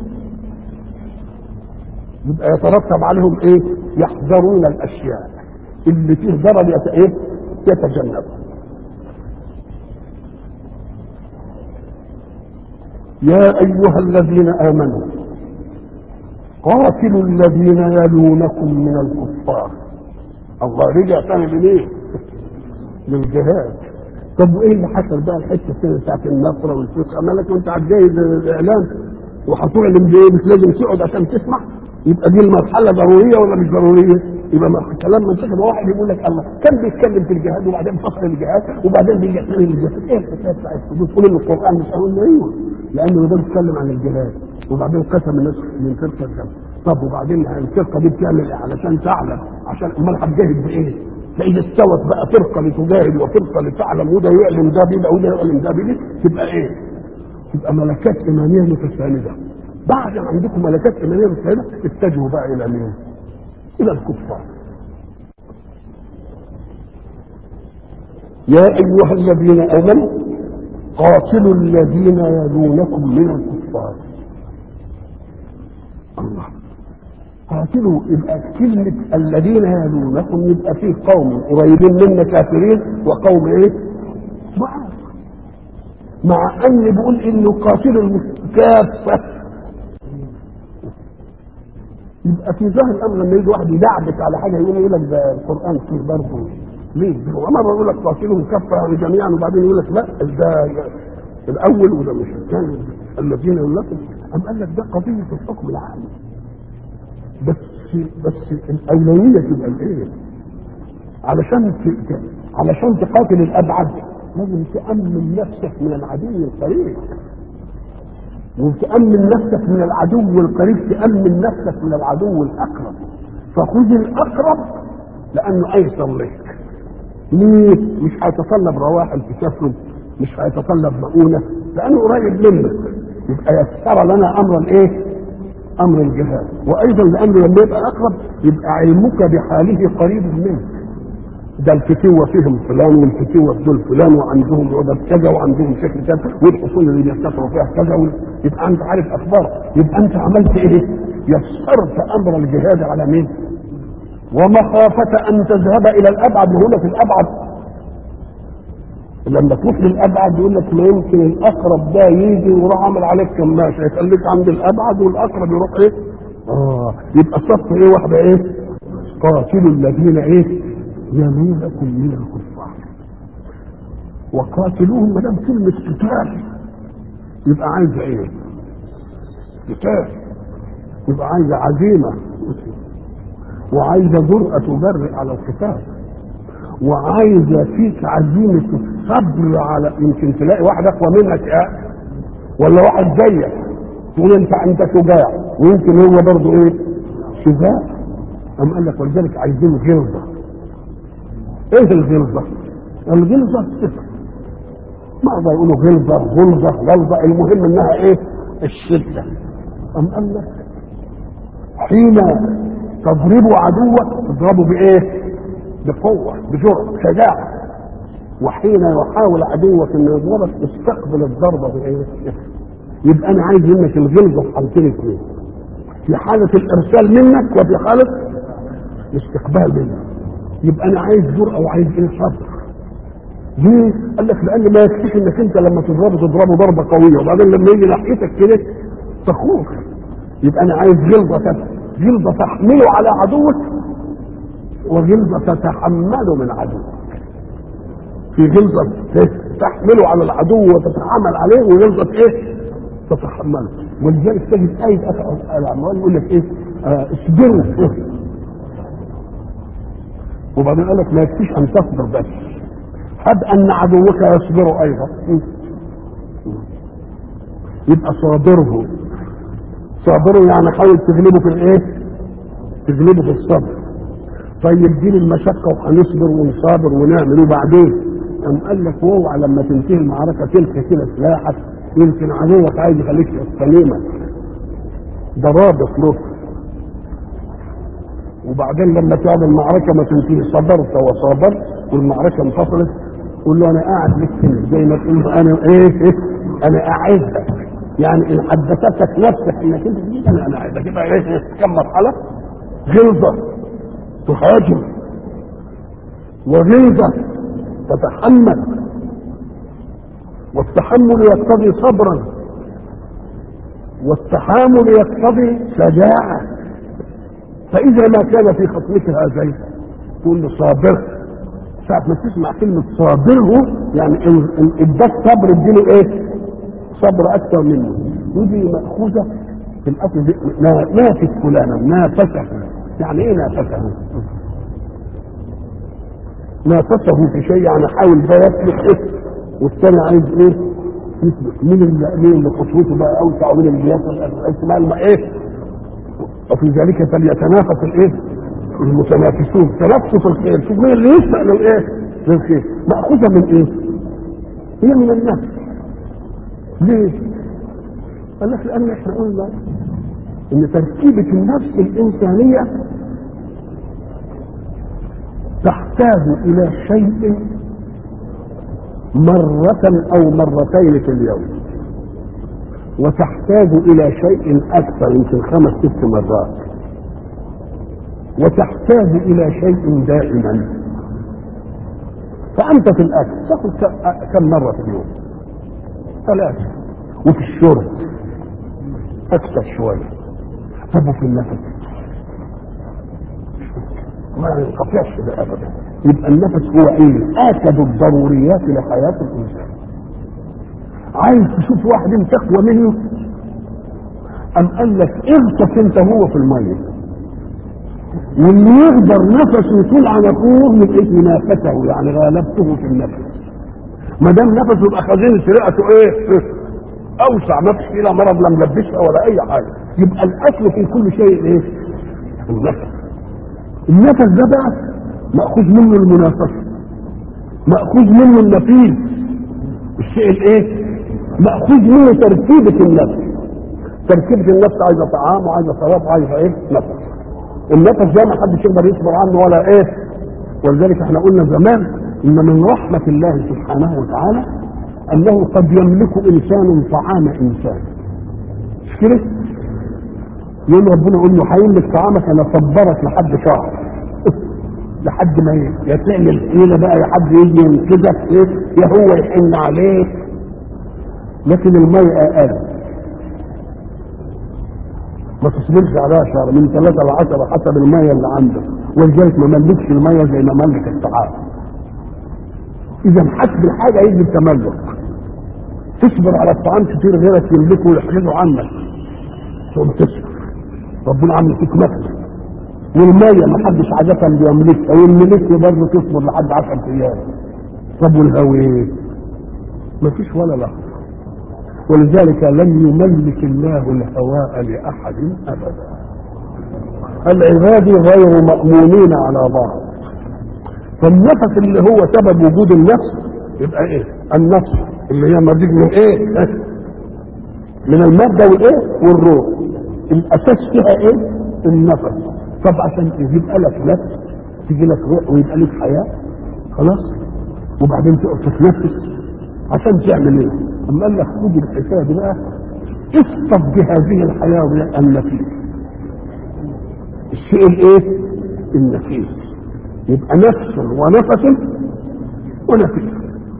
Speaker 1: يبقى يترتب عليهم ايه؟ يحذرون الاشياء اللي فيه ضرر يت... ايه؟ يتجنبها. يا ايها الذين امنوا قاتلوا الذين يلونكم من الكفار الله رجع تاني لمين؟ للجهاد طب وايه اللي حصل بقى الحته الثانيه بتاعت النصره والفقه مالك وانت على الجايز الاعلام وهتعلن بايه مش لازم تقعد عشان تسمع يبقى دي المرحله ضروريه ولا مش ضروريه؟ يبقى ما كلام من كده واحد يقول لك الله كان بيتكلم في الجهاد وبعدين فصل الجهاد وبعدين بيجي الجهاد ايه الحكايه بتاعت تقول ان القران مش هقول ايوه لانه ده بيتكلم عن الجهاد وبعدين قسم الناس من فرقه الجهاد طب وبعدين الفرقه دي بتعمل ايه علشان تعلم عشان امال هتجاهد بايه؟ فاذا استوت بقى فرقه لتجاهد وفرقه لتعلم وده يعلم ده بده وده يعلم ده بده تبقى ايه؟ تبقى ملكات ايمانيه متسانده بعد ما عندكم ملكات ايمانيه متسانده اتجهوا بقى الى مين؟ الى الكفار يا ايها الذين امنوا قاتلوا الذين يلونكم من الكفار الله قاتلوا يبقى كلمة الذين يلونكم يبقى فيه قوم قريبين منا كافرين وقوم ايه؟ ضعاف مع ان بيقول انه قاتلوا الكافة يبقى في ظاهر الامر لما يجي واحد يدعبك على حاجه يقول يقول لك ده القران فيه برضه ليه؟ هو مره يقول لك قاتلهم كفه يعني جميعا وبعدين يقول لك لا ده الاول وده مش الثاني الذين يقول أم قال لك ده قضيه الحكم العام بس بس الاولويه تبقى الايه؟ علشان ت... علشان تقاتل الابعد لازم تامن نفسك من العدو القريب وتامن نفسك من العدو القريب تامن نفسك من العدو الاقرب فخذ الاقرب لانه ايسر لك ليه؟ مش هيتطلب رواحل تسافر مش هيتطلب مؤونه لانه قريب منك يبقى يسر لنا امر الايه؟ امر الجهاد وايضا لانه لما يبقى اقرب يبقى علمك بحاله قريب منك ده الفتوة فيهم فلان والفتوة في دول فلان وعندهم عدد كذا وعندهم شكل كذا والحصول اللي بيستفروا فيها كذا وال... يبقى انت عارف اخبار يبقى انت عملت ايه؟ يسرت امر الجهاد على مين؟ ومخافة ان تذهب الى الابعد وهنا في الابعد لما تروح للابعد يقول لك ما يمكن الاقرب ده يجي ويروح عامل عليك كماشة يخليك عند الابعد والاقرب يروح ايه؟ اه يبقى صف ايه واحدة ايه؟ قاتلوا الذين ايه؟ يلونكم من الكفار وقاتلوهم ما دام كلمة قتال يبقى عايزة ايه؟ قتال يبقى عايزة عزيمة وعايزة جرأة تجرئ على القتال وعايزة فيك عزيمة الصبر على يمكن تلاقي واحد أقوى منك اه ولا واحد زيك تقول أنت أنت شجاع ويمكن هو برضه إيه؟ شجاع أم قال لك ولذلك عايزين غلظة ايه الغلظة؟ الغلظة صفة بعض يقولوا غلظة غلظة غلظة المهم انها ايه؟ الشدة أم قال لك حين تضربوا عدوك تضربوا بايه؟ بقوة بجرأة شجاعة وحين يحاول عدوك انه يضربك استقبل الضربة بايه؟ يبقى انا عايز منك الغلظة في حالتين اثنين في حالة الارسال منك وفي حالة الاستقبال منك يبقى انا عايز جرأة وعايز ايه صبر ليه؟ قال لك لان ما يكفيش انك انت لما تضربه تضربه ضربه قويه وبعدين لما يجي ناحيتك كده تخوف يبقى انا عايز جلده جلده تحمله على عدوك وجلده تتحمله من عدوك في جلده تحمله على العدو وتتحمل عليه وجلده ايه؟ تتحمله ولذلك تجد آية الأعمال يقول لك إيه؟ آه اصبروا وبعدين قال لك ما يكفيش ان تصبر بس هب ان عدوك يصبر ايضا يبقى صابره صابره يعني حاول تغلبه في الايه تغلبه في الصبر طيب دي المشقه وهنصبر ونصابر ونعمل وبعدين قام قال لك واوعى لما تنتهي المعركه تلقي كده سلاحك يمكن عدوك عايز يخليك سليمه ده رابط له وبعدين لما تعمل المعركة ما تنتهي صبرت وصابرت والمعركة انفصلت قول له انا قاعد لك زي ما تقول له انا ايه, إيه انا اعزك يعني ان حدثتك نفسك انك انت تجي انا انا اعزك يبقى ايه كم مرحلة غلظة تهاجم وغلظة تتحمل والتحمل يقتضي صبرا والتحامل يقتضي شجاعه فإذا ما كان في خصمك هذين تقول له صابر ساعة ما تسمع كلمة صابره يعني اداك صبر اديله ايه؟ صبر أكثر منه ودي مأخوذة في الأصل دي نافس فلانا نافسه يعني ايه نافسه؟ نافسه في شيء يعني حاول ده يسلك ايه؟ والثاني عايز ايه؟ يسلك مين اللي مين اللي خطوته بقى اوسع ومين اللي يصل اسمها ايه؟ وفي ذلك فليتنافس الايه؟ المتنافسون تنافسوا في الخير شوف مين اللي يسبق للايه؟ للخير مأخوذة من ايه؟ هي من النفس ليه؟ قال لك لان احنا قلنا ان تركيبه النفس الانسانيه تحتاج الى شيء مرة او مرتين في اليوم وتحتاج الى شيء اكثر يمكن خمس ست مرات وتحتاج الى شيء دائما فانت في الاكل تاخذ كم مرة في اليوم ثلاثة وفي الشرب اكثر شوية طب وفي النفس ما ينقطعش ده ابدا يبقى النفس هو ايه اكد الضروريات لحياه الانسان عايز تشوف واحد انت تقوى منه ام قال لك اغطس انت هو في الميه واللي يقدر نفسه يطول عن اخوه من ايه منافسه يعني غالبته في النفس ما دام نفسه يبقى خزينه رئته ايه اوسع ما فيش فيها مرض لا ملبسها ولا اي حاجه يبقى الاصل في كل شيء ايه النفس النفس ده بقى مأخوذ منه المنافسة مأخوذ منه النفيذ الشيء الايه مأخوذ منه تركيبة النفس تركيبة النفس عايزة طعام وعايزة شراب وعايزة ايه نفس النفس ده ما حدش يقدر يصبر عنه ولا ايه ولذلك احنا قلنا زمان ان من رحمة الله سبحانه وتعالى انه قد يملك انسان طعام انسان مش كده؟ يوم ربنا يقول له هيملك طعامك انا صبرك لحد شهر لحد ما يا تعمل حيله بقى يا حد يجي من كده يا هو يحن عليك لكن المية اقل ما تصبرش عليها شهر من ثلاثة لعشرة حسب المية اللي عندك ولذلك ما ملكش المية زي ما ملك الطعام اذا حسب الحاجة يجي التملك تصبر على الطعام كتير غيرك يملكه ويحجزه عنك تقوم تصبر ربنا عامل فيك مكتب والمية ما حدش عادة بيملكها والملك برضه تصبر لحد 10 ايام طب والهوي ما فيش ولا لحظة ولذلك لم يملك الله الهواء لأحد أبدا العباد غير مأمونين على بعض فالنفس اللي هو سبب وجود النفس يبقى ايه النفس اللي هي مرجع من ايه من المادة والايه والروح الاساس فيها ايه النفس طب عشان يبقى لك نفس تيجي لك روح ويبقى لك حياه خلاص وبعدين تقف تتنفس عشان تعمل ايه؟ اما قال لك خد الحساب بقى اصطف بهذه الحياه النفيس الشيء الايه؟ النفيس يبقى نفس ونفس ونفيس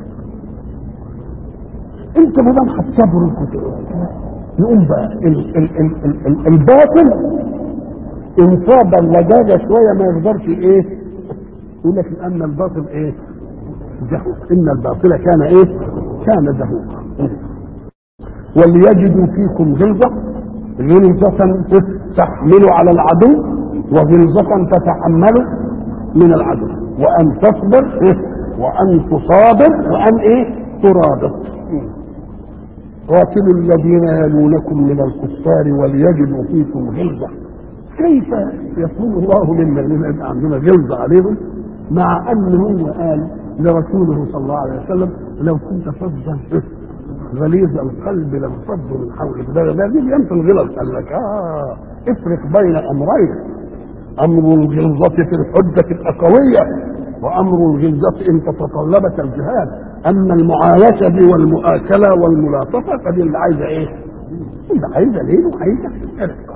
Speaker 1: انت ما دام هتصبر يقوم بقى ال ال ال ال ال الباطل ان صاب اللجاجة شوية ما يقدرش ايه يقول لك ان الباطل ايه زهوق ان الباطل كان ايه كان زهوقا وليجدوا فيكم غلظة غلظة تحمل على العدو وغلظة تتحمل من العدو وان تصبر وان تصابر وان ايه ترابط قاتلوا الذين يلونكم من الكفار وليجدوا فيكم غلظة كيف يكون الله للذين يبقى عندنا غلظة عليهم مع ان هو قال لرسوله صلى الله عليه وسلم لو كنت فظا غليظ القلب لانفضوا من حولك ده ده دي ينفي الغلظ قال لك اه افرق بين امرين امر الغلظة في الحجة الأقوية وامر الغلظة ان تتطلبت الجهاد اما المعايشة دي والمؤاكلة والملاطفة فدي اللي عايزة ايه؟ اللي عايزة ليه وعايزة رفقة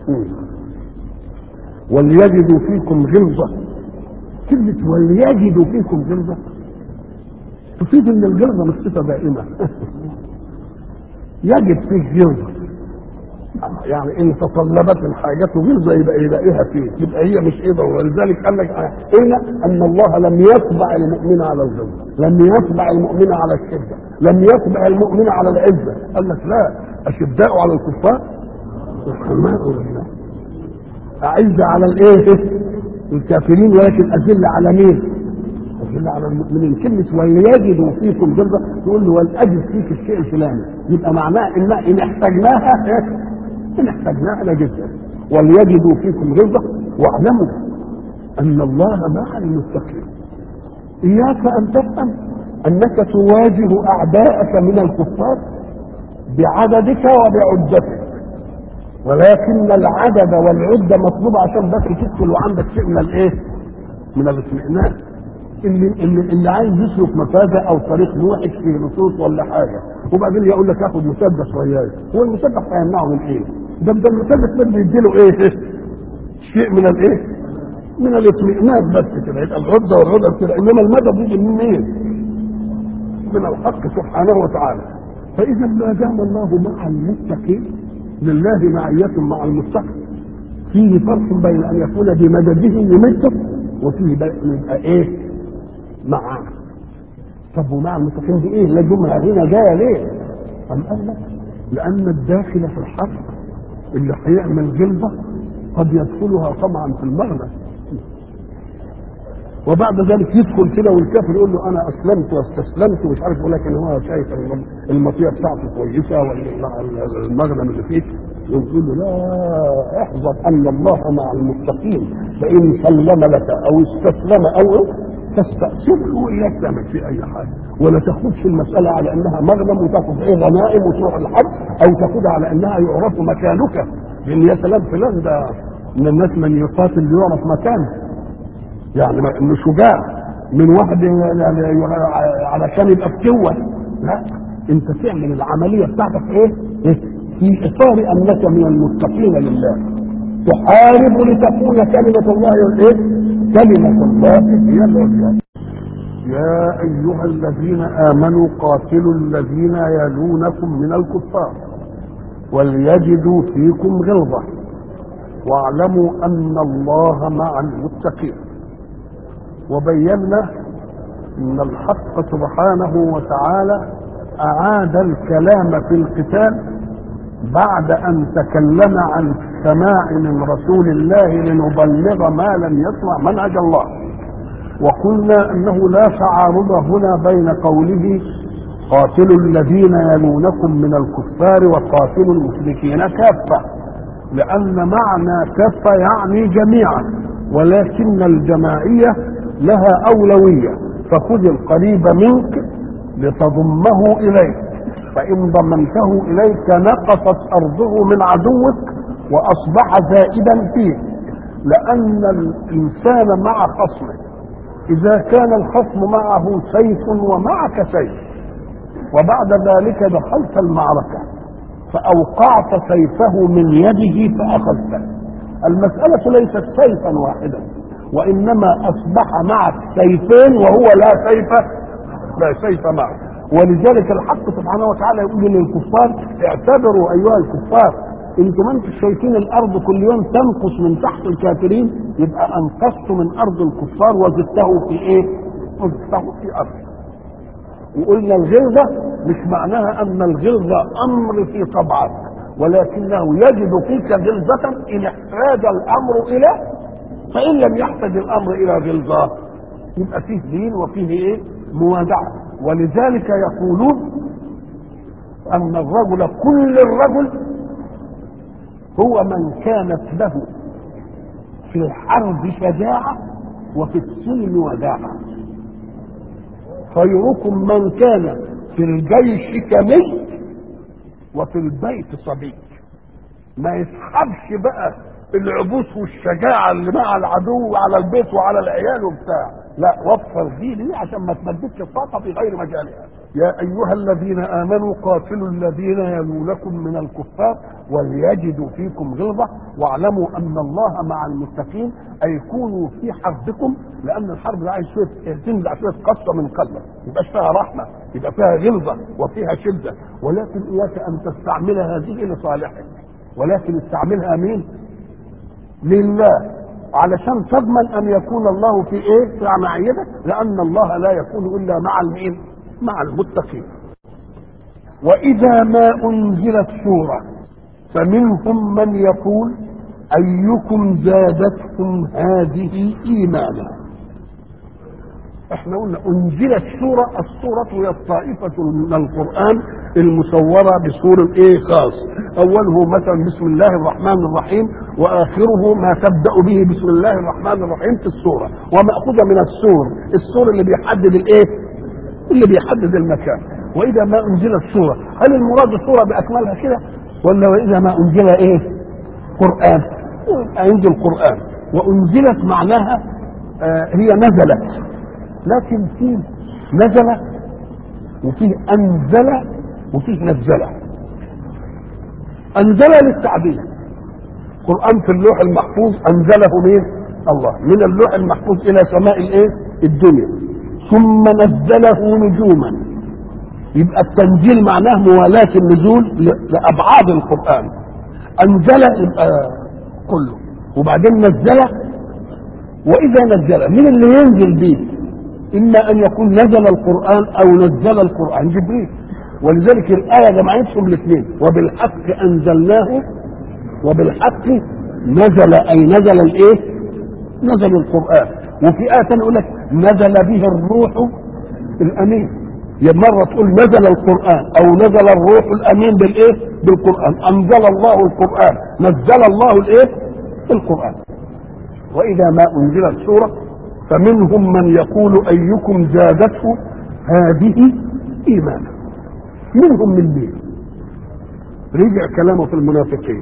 Speaker 1: وليجدوا فيكم غلظة كلمة وليجدوا فيكم غلظة تفيد ان الغلظة مش صفة دائمة يجد فيه غلظة يعني ان تطلبت الحاجات غلظة يبقى يلاقيها فيه يبقى هي مش ايه ولذلك قال لك قلنا ان الله لم يطبع المؤمن على الغلظة لم يطبع المؤمن على الشدة لم يطبع المؤمن على العزة قال لك لا اشداء على الكفار رحماء لله أعز على الايه الكافرين ولكن أذل على مين أذل على المؤمنين كلمة وليجدوا فيكم جلدة تقول له ولأجد فيك الشيء الفلاني يبقى معناه إن إن احتاجناها إن احتاجناها لجدا وليجدوا فيكم غلظة واعلموا أن الله مع المتقين إياك أن تفهم أنك تواجه أعداءك من الكفار بعددك وبعدتك ولكن العدد والعده مطلوبه عشان بس تدخل وعندك شيء من الايه؟ من الاطمئنان اللي اللي, اللي عايز يسلك مفازه او طريق موحش في نصوص ولا حاجه وبعدين يقول لك اخد مسدس وياي هو المسدس هيمنعه من ايه؟ ده ده المسدس ده بيديله ايه؟ شيء من الايه؟ من الاطمئنان بس كده يبقى العده والعده كده انما المدد يجي من مين؟ من الحق سبحانه وتعالى فاذا ما دام الله مع المتقين لله معية مع المتقي فيه فرق بين ان يكون بمدده يمده وفيه يبقى ايه؟ مع طب ومع المتقين دي ايه؟ لا الجمله هنا جايه ليه؟ أم قال لك لان الداخل في الحرب اللي هيعمل جلده قد يدخلها طمعا في المغنى وبعد ذلك يدخل كده والكافر يقول له انا اسلمت واستسلمت ومش عارف ولكن هو شايف المطيه بتاعته كويسه والمغنم اللي فيه يقول له لا احذر ان الله مع المتقين فان سلم لك او استسلم او تستأسفه وإياك تعمل فيه أي حاجة ولا تاخدش المسألة على أنها مغنم وتاخد إيه غنائم وتروح الحج أو تاخدها على أنها يعرف مكانك لأن يا سلام فلان ده من الناس من يقاتل ليعرف مكانه يعني انه شجاع من واحد يعني علشان يبقى في قوه لا انت تعمل العمليه بتاعتك ايه؟ إيه؟ في اطار انك من المتقين لله تحارب لتكون كلمه الله ايه؟ كلمه الله هي العليا يا ايها الذين امنوا قاتلوا الذين يلونكم من الكفار وليجدوا فيكم غلظه واعلموا ان الله مع المتقين وبينا ان الحق سبحانه وتعالى اعاد الكلام في القتال بعد ان تكلم عن السماع من رسول الله لنبلغ ما لم يسمع منهج الله وقلنا انه لا تعارض هنا بين قوله قاتلوا الذين يلونكم من الكفار وقاتلوا المشركين كافه لان معنى كافه يعني جميعا ولكن الجماعيه لها أولوية فخذ القريب منك لتضمه إليك فإن ضمنته إليك نقصت أرضه من عدوك وأصبح زائدا فيه لأن الإنسان مع خصمه إذا كان الخصم معه سيف ومعك سيف وبعد ذلك دخلت المعركة فأوقعت سيفه من يده فأخذته المسألة ليست سيفا واحدا وانما اصبح معك سيفين وهو لا سيف لا سيف معه ولذلك الحق سبحانه وتعالى يقول للكفار اعتبروا ايها الكفار انتم ما انتم شايفين الارض كل يوم تنقص من تحت الكافرين يبقى انقصت من ارض الكفار وزدته في ايه؟ وزدته في ارض وقلنا الغلظه مش معناها ان الغلظه امر في طبعك ولكنه يجد فيك غلظه ان احتاج الامر الى فإن لم يحتج الأمر إلى غلظة يبقى فيه دين وفيه إيه؟ موادعة ولذلك يقولون أن الرجل كل الرجل هو من كانت له في الحرب شجاعة وفي السلم وداعة خيركم من كان في الجيش كمي وفي البيت صبي ما يسحبش بقى العبوس والشجاعة اللي مع العدو وعلى البيت وعلى العيال وبتاع لا وفر دي ليه عشان ما تمددش الطاقة في غير مجالها يا أيها الذين آمنوا قاتلوا الذين يلونكم من الكفار وليجدوا فيكم غلظة واعلموا أن الله مع المتقين أي كونوا في حربكم لأن الحرب ده عايز شوية تنزع شوية قسوة من قلبك يبقاش فيها رحمة يبقى فيها غلظة وفيها شدة ولكن إياك أن تستعمل هذه لصالحك ولكن استعملها مين؟ لله علشان تضمن ان يكون الله في ايه في معيتك لان الله لا يكون الا مع المين مع المتقين واذا ما انزلت سوره فمنهم من يقول ايكم زادتكم هذه ايمانا احنا قلنا انزلت سوره السوره هي الطائفه من القران المصوره بسور ايه خاص اوله مثلا بسم الله الرحمن الرحيم واخره ما تبدا به بسم الله الرحمن الرحيم في السوره وماخوذه من السور السور اللي بيحدد الايه اللي بيحدد المكان واذا ما انزلت سوره هل المراد السوره باكملها كده ولا واذا ما انزل ايه قران ينزل قران وانزلت معناها آه هي نزلت لكن في نزل وفيه انزل وفيه نزل انزل للتعبير قران في اللوح المحفوظ انزله مين الله من اللوح المحفوظ الى سماء الايه الدنيا ثم نزله نجوما يبقى التنزيل معناه موالاة النزول لأبعاد القرآن أنزل يبقى كله وبعدين نزل وإذا نزل من اللي ينزل به إما أن يكون نزل القرآن أو نزل القرآن جبريل ولذلك الآية جمعتهم الاثنين وبالحق أنزلناه وبالحق نزل أي نزل الإيه؟ نزل القرآن وفي آية يقول لك نزل به الروح الأمين يا مرة تقول نزل القرآن أو نزل الروح الأمين بالإيه؟ بالقرآن أنزل الله القرآن نزل الله الإيه؟ القرآن وإذا ما أنزلت سورة فمنهم من يقول أيكم زادته هذه إيمانا منهم من مين؟ رجع كلامه في المنافقين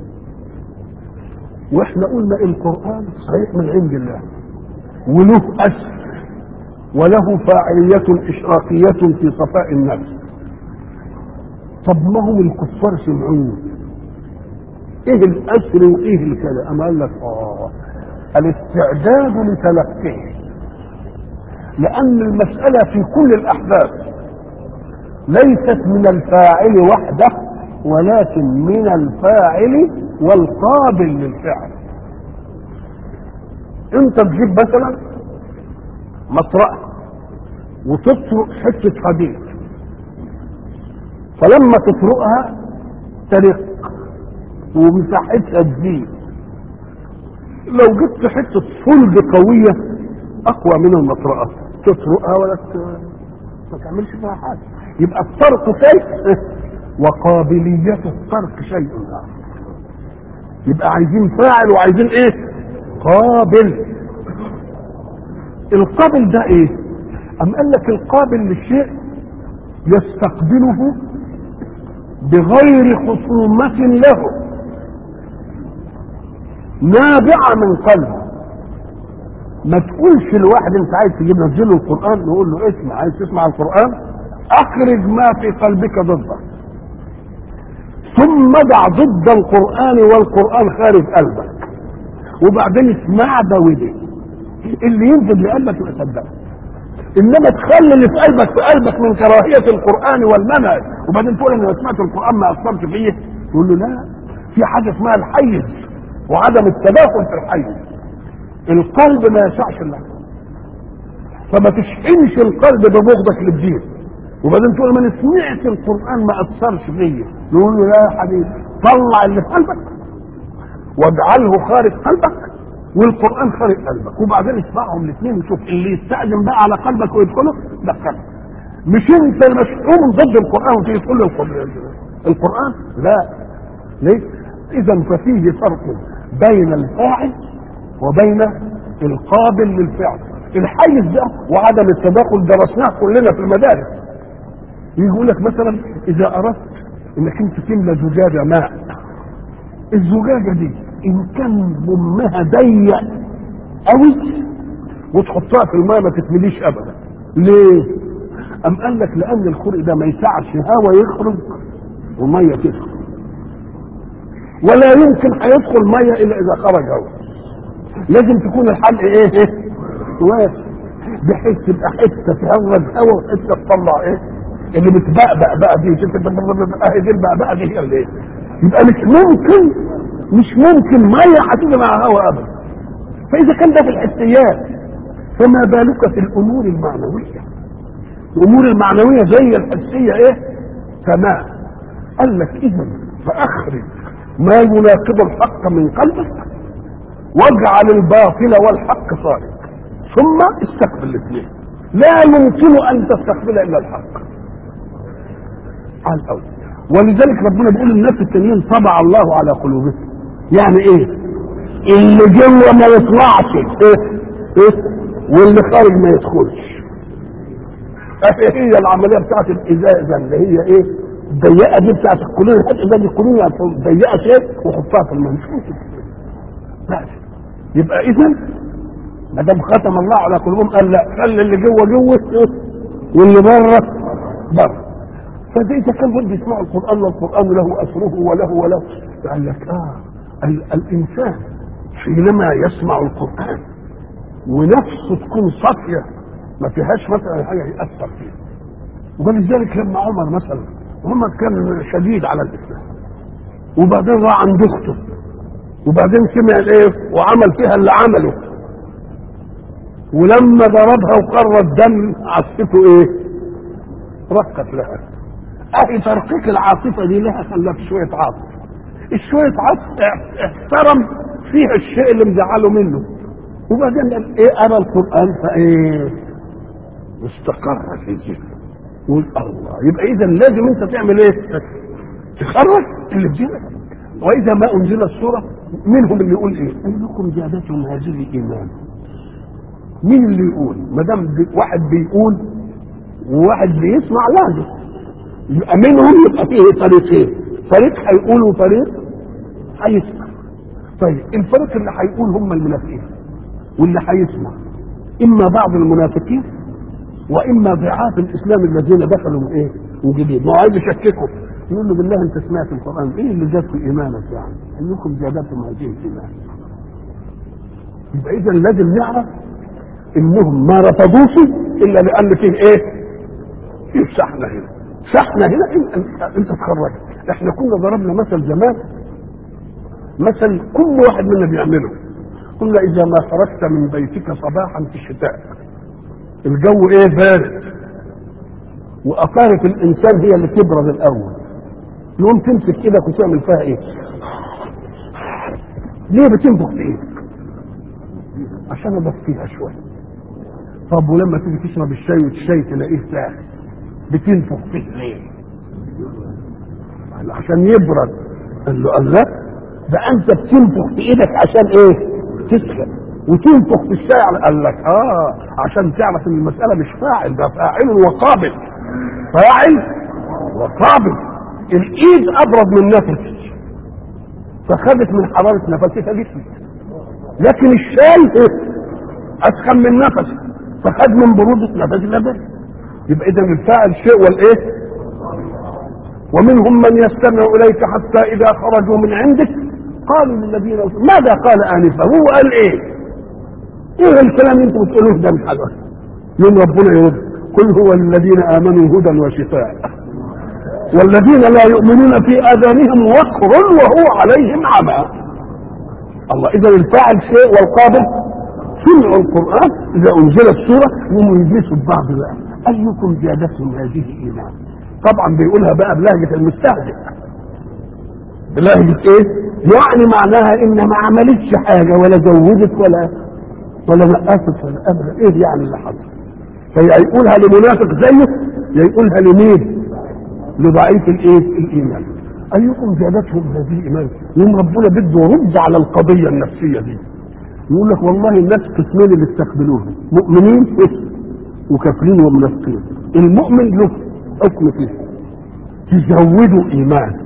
Speaker 1: واحنا قلنا القرآن صحيح من عند الله وله أسر وله فاعلية إشراقية في صفاء النفس طب ما هم الكفار سمعوه ايه الأسر وايه الكلام أما قال لك اه الاستعداد لتلقيه لأن المسألة في كل الأحداث ليست من الفاعل وحده ولكن من الفاعل والقابل للفعل انت تجيب مثلا مطرقه وتطرق حته حديد فلما تطرقها ترق ومساحتها تزيد لو جبت حته صلب قويه اقوى من المطرقه تطرقها ولا ما تعملش فيها حاجه يبقى الطرق شيء وقابلية الترك شيء آخر يبقى عايزين فاعل وعايزين ايه قابل القابل ده ايه ام قال لك القابل للشيء يستقبله بغير خصومة له نابعة من قلبه ما تقولش الواحد انت عايز تجيب نزله القرآن نقول له اسمع عايز تسمع القرآن اخرج ما في قلبك ضده ثم دع ضد القرآن والقرآن خارج قلبك وبعدين اسمع ده وده اللي ينزل لقلبك يبقى صدقه انما تخلي اللي في قلبك في قلبك من كراهية القرآن والمنهج وبعدين تقول انا سمعت القرآن ما اثرش فيه تقول له لا في حاجة اسمها الحيز وعدم التداخل في الحيز القلب ما يسعش الله فما تشحنش القلب ببغضك للدين وبعدين تقول ما انا سمعت القران ما اثرش فيا نقول له لا يا حبيبي طلع اللي في قلبك واجعله خارج قلبك والقران خارج قلبك وبعدين اسمعهم الاثنين وشوف اللي يستأذن بقى على قلبك ويدخله دخله مش انت المشؤوم ضد القران وتيجي تقول له القران القران لا ليه؟ اذا ففيه فرق بين الفاعل وبين القابل للفعل الحيز ده وعدم التداخل درسناه كلنا في المدارس يقول لك مثلا اذا اردت انك انت تملى زجاجه ماء الزجاجه دي ان كان بمها ضيق قوي وتحطها في الماء ما تتمليش ابدا ليه؟ ام قال لك لان الخرق ده ما يسعش هواء يخرج وميه تدخل ولا يمكن هيدخل ميه الا اذا خرج هواء لازم تكون الحلق ايه ايه واسع بحيث تبقى حته تهرج هواء وحته تطلع ايه اللي بتبقبق بقى دي اهي دي البقبقه دي هي اللي ايه يبقى مش ممكن مش ممكن ميه هتيجي مع هواء ابدا فاذا كان ده في الحسيات فما بالك في الامور المعنويه الامور المعنويه زي الحسيه ايه تمام قال لك اذا فاخرج ما يناقض الحق من قلبك واجعل الباطل والحق صالح ثم استقبل الاثنين لا يمكن ان تستقبل الا الحق على الاول ولذلك ربنا بيقول الناس التانيين طبع الله على قلوبهم يعني ايه اللي جوه ما يطلعش ايه ايه واللي خارج ما يدخلش اهي هي العمليه بتاعت الازازه اللي هي ايه الضيقه دي بتاعت الكولونيا هات ازازه الكولونيا ضيقه شيء وحطها في المنشور بس يبقى اذا ما دام ختم الله على قلوبهم قال لا خلي اللي جوه جوه واللي بره بره فده اذا كان هم بيسمعوا القران والقران له اثره وله وله قال لك اه ال- الانسان حينما يسمع القران ونفسه تكون صافيه ما فيهاش مثلا حاجه ياثر فيها ولذلك لما عمر مثلا عمر كان شديد على الاسلام وبعدين راح عند اخته وبعدين سمع الايه وعمل فيها اللي عمله ولما ضربها وقر الدم عصفته ايه رقت لها اهي ترقيق العاطفه دي لها خلت شويه عاطفه الشويه عاطفه احترم فيها الشيء اللي مزعله منه وبعدين قال ايه ارى القران فايه استقر في ذهنه قول الله يبقى اذا لازم انت تعمل ايه تخرج اللي في ذهنك واذا ما انزل السوره منهم اللي يقول ايه ايكم زادتهم هذه ايمانا مين اللي يقول ما دام بي- واحد بيقول وواحد بيسمع لازم يبقى منهم يبقى فيه طريقين فريق هيقول وفريق هيسمع طيب الفريق اللي هيقول هم المنافقين واللي هيسمع اما بعض المنافقين واما ضعاف الاسلام الذين دخلوا من ايه؟ من جديد ما هو عايز يشككوا يقول له بالله انت سمعت القران ايه اللي زاد في ايمانك يعني؟ انكم زادتم هذه الايمان يبقى اذا لازم نعرف انهم ما رفضوش الا لان فيه ايه؟ فيه شحنه هنا شحنه هنا انت, انت تخرجت احنا كنا ضربنا مثل زمان مثل كل واحد منا بيعمله قلنا اذا ما خرجت من بيتك صباحا في الشتاء الجو ايه بارد وأقارب الإنسان هي اللي تبرد الأول يقوم تمسك إيدك وتعمل فيها إيه؟ ليه بتنفخ في إيدك؟ عشان أدفيها شوية طب ولما تيجي تشرب الشاي والشاي تلاقيه ساخن بتنفخ فيه ليه؟ قال عشان يبرد قال له الله ده أنت بتنفخ في إيدك عشان إيه؟ تسخن وتنفخ في الشاي على- قال لك اه عشان تعرف ان المساله مش فاعل ده فاعل وقابل فاعل وقابل الايد ابرد من نفسي فخدت من حراره نفسي فجسمي لكن الشاي إيه؟ اسخن من نفسي فخد من بروده نفسي لبس يبقى اذا الفاعل شيء والايه ومنهم من يستمع اليك حتى اذا خرجوا من عندك قالوا للذين أوتوا- ماذا قال انفا هو قال ايه ايه الكلام اللي انتم بتقولوه ده مش حاجه يوم ربنا يرد قل هو الذين امنوا هدى وشفاء والذين لا يؤمنون في اذانهم وقر وهو عليهم عمى الله اذا الفاعل شيء والقابل سمعوا القران اذا انزلت سوره يقوموا يجلسوا ببعض بقى ايكم زادتهم هذه ايمان طبعا بيقولها بقى بلهجه المستهزئ بلهجه ايه؟ يعني معناها ان ما عملتش حاجه ولا زودت ولا ولا نقصت ولا ابدا ايه يعني اللي حصل فيا يقولها لمنافق زيه يا يقولها لمين لضعيف الايه الايمان ايكم زادتهم هذه ايمان يوم ربنا بده يرد على القضيه النفسيه دي يقول لك والله الناس قسمين اللي استقبلوها مؤمنين وكافرين ومنافقين المؤمن له حكم فيه تزودوا ايمان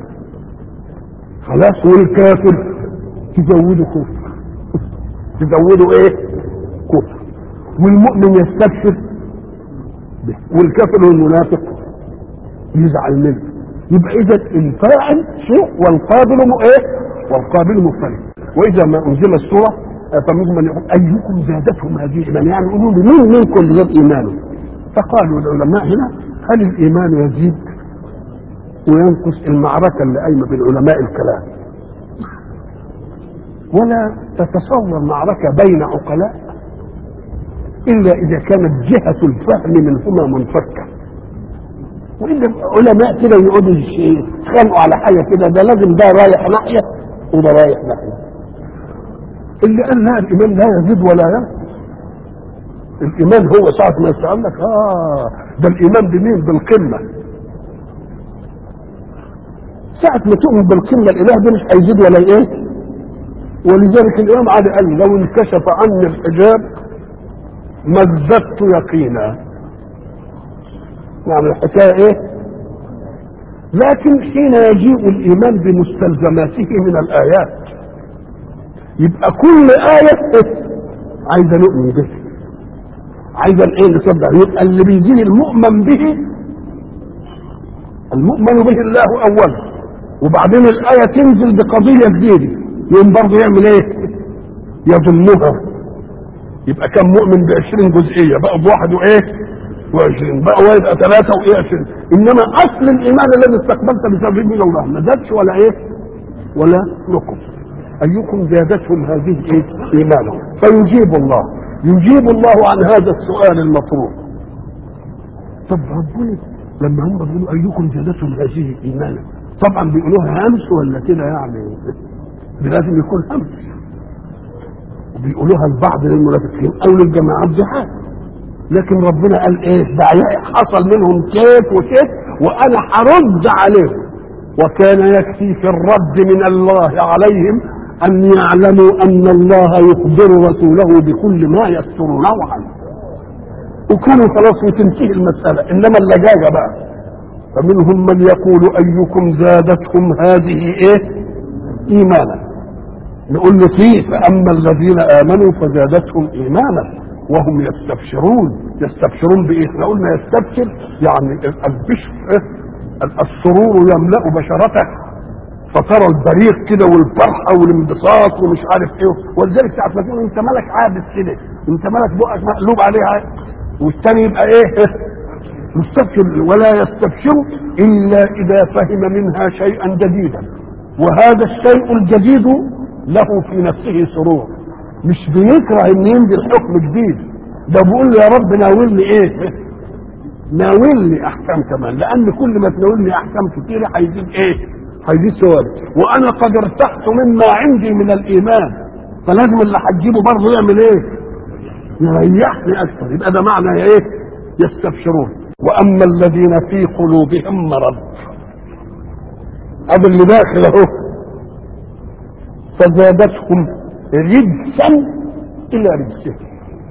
Speaker 1: خلاص والكافر تزودوا كفر تزودوا ايه كفر والمؤمن يستبشر به والكافر والمنافق يزعل منه يبقى اذا الفاعل شيء والقابل م- ايه والقابل مختلف واذا ما انزل السوره آه، فمنهم من يقول ايكم زادتهم هذه ايمانا يعني يقولوا لي مين منكم اللي زاد ايمانه فقالوا العلماء هنا هل الايمان يزيد وينقص المعركه اللي قايمه بين علماء الكلام ولا تتصور معركه بين عقلاء الا اذا كانت جهه الفهم منهما منفكه والا علماء كده يقعدوا يتخانقوا على حاجه كده ده لازم ده رايح ناحيه وده رايح ناحيه اللي قال لا الايمان لا يزيد ولا ينقص الايمان هو ساعه ما يسال لك اه ده الايمان بمين بالقمه ساعة ما تؤمن بالقمة الإله ده مش هيزيد ولا إيه؟ ولذلك الإمام علي قال لو انكشف عني الحجاب ما ازددت يقينا يعني الحكايه ايه لكن حين يجيء الايمان بمستلزماته من الايات يبقى كل ايه عايزه نؤمن به عايزه الايه نصدق يبقى اللي بيجي المؤمن به المؤمن به الله اولا وبعدين الايه تنزل بقضيه جديده يقوم برضه يعمل ايه يضمها يبقى كم مؤمن ب 20 جزئيه بقى بواحد وايه و20 بقى ويبقى ثلاثة وايه 20 انما اصل الايمان الذي استقبلت بسببه من الله ما زادش ولا ايه ولا نقص ايكم زادتهم هذه ايه ايمانا فيجيب الله يجيب الله عن هذا السؤال المطروح طب ربنا لما هم بيقولوا ايكم زادتهم هذه ايمانا طبعا بيقولوها همس ولا كده يعني لازم يكون همس وبيقولوها لبعض المنافقين او للجماعات جهاد لكن ربنا قال ايه ده حصل منهم كيف وكيف وانا هرد عليهم وكان يكفي في الرد من الله عليهم ان يعلموا ان الله يخبر رسوله بكل ما يسترونه عنه وكانوا خلاص وتنتهي المسألة إنما اللجاجة بقى فمنهم من يقول أيكم زادتهم هذه إيه إيمانا نقول له فيه فأما الذين آمنوا فزادتهم إيمانا وهم يستبشرون يستبشرون بإيه احنا قلنا يستبشر يعني البشر السرور يملأ بشرته فترى البريق كده والفرحة والانبساط ومش عارف ايه ولذلك ساعة ما تقول انت مالك عابس كده انت مالك بقك مقلوب عليها والثاني يبقى ايه مستبشر ولا يستبشر الا اذا فهم منها شيئا جديدا وهذا الشيء الجديد له في نفسه سرور مش بيكره ان ينزل حكم جديد ده بيقول له يا رب ناولني ايه ناولني احكام كمان لان كل ما تناولني احكام كتيره هيزيد ايه هيزيد ثواب وانا قد ارتحت مما عندي من الايمان فلازم اللي هتجيبه برضه يعمل ايه يريحني اكثر يبقى ده معنى ايه يستبشرون واما الذين في قلوبهم مرض هذا اللي داخل اهو فزادتهم رجسا الى رجسهم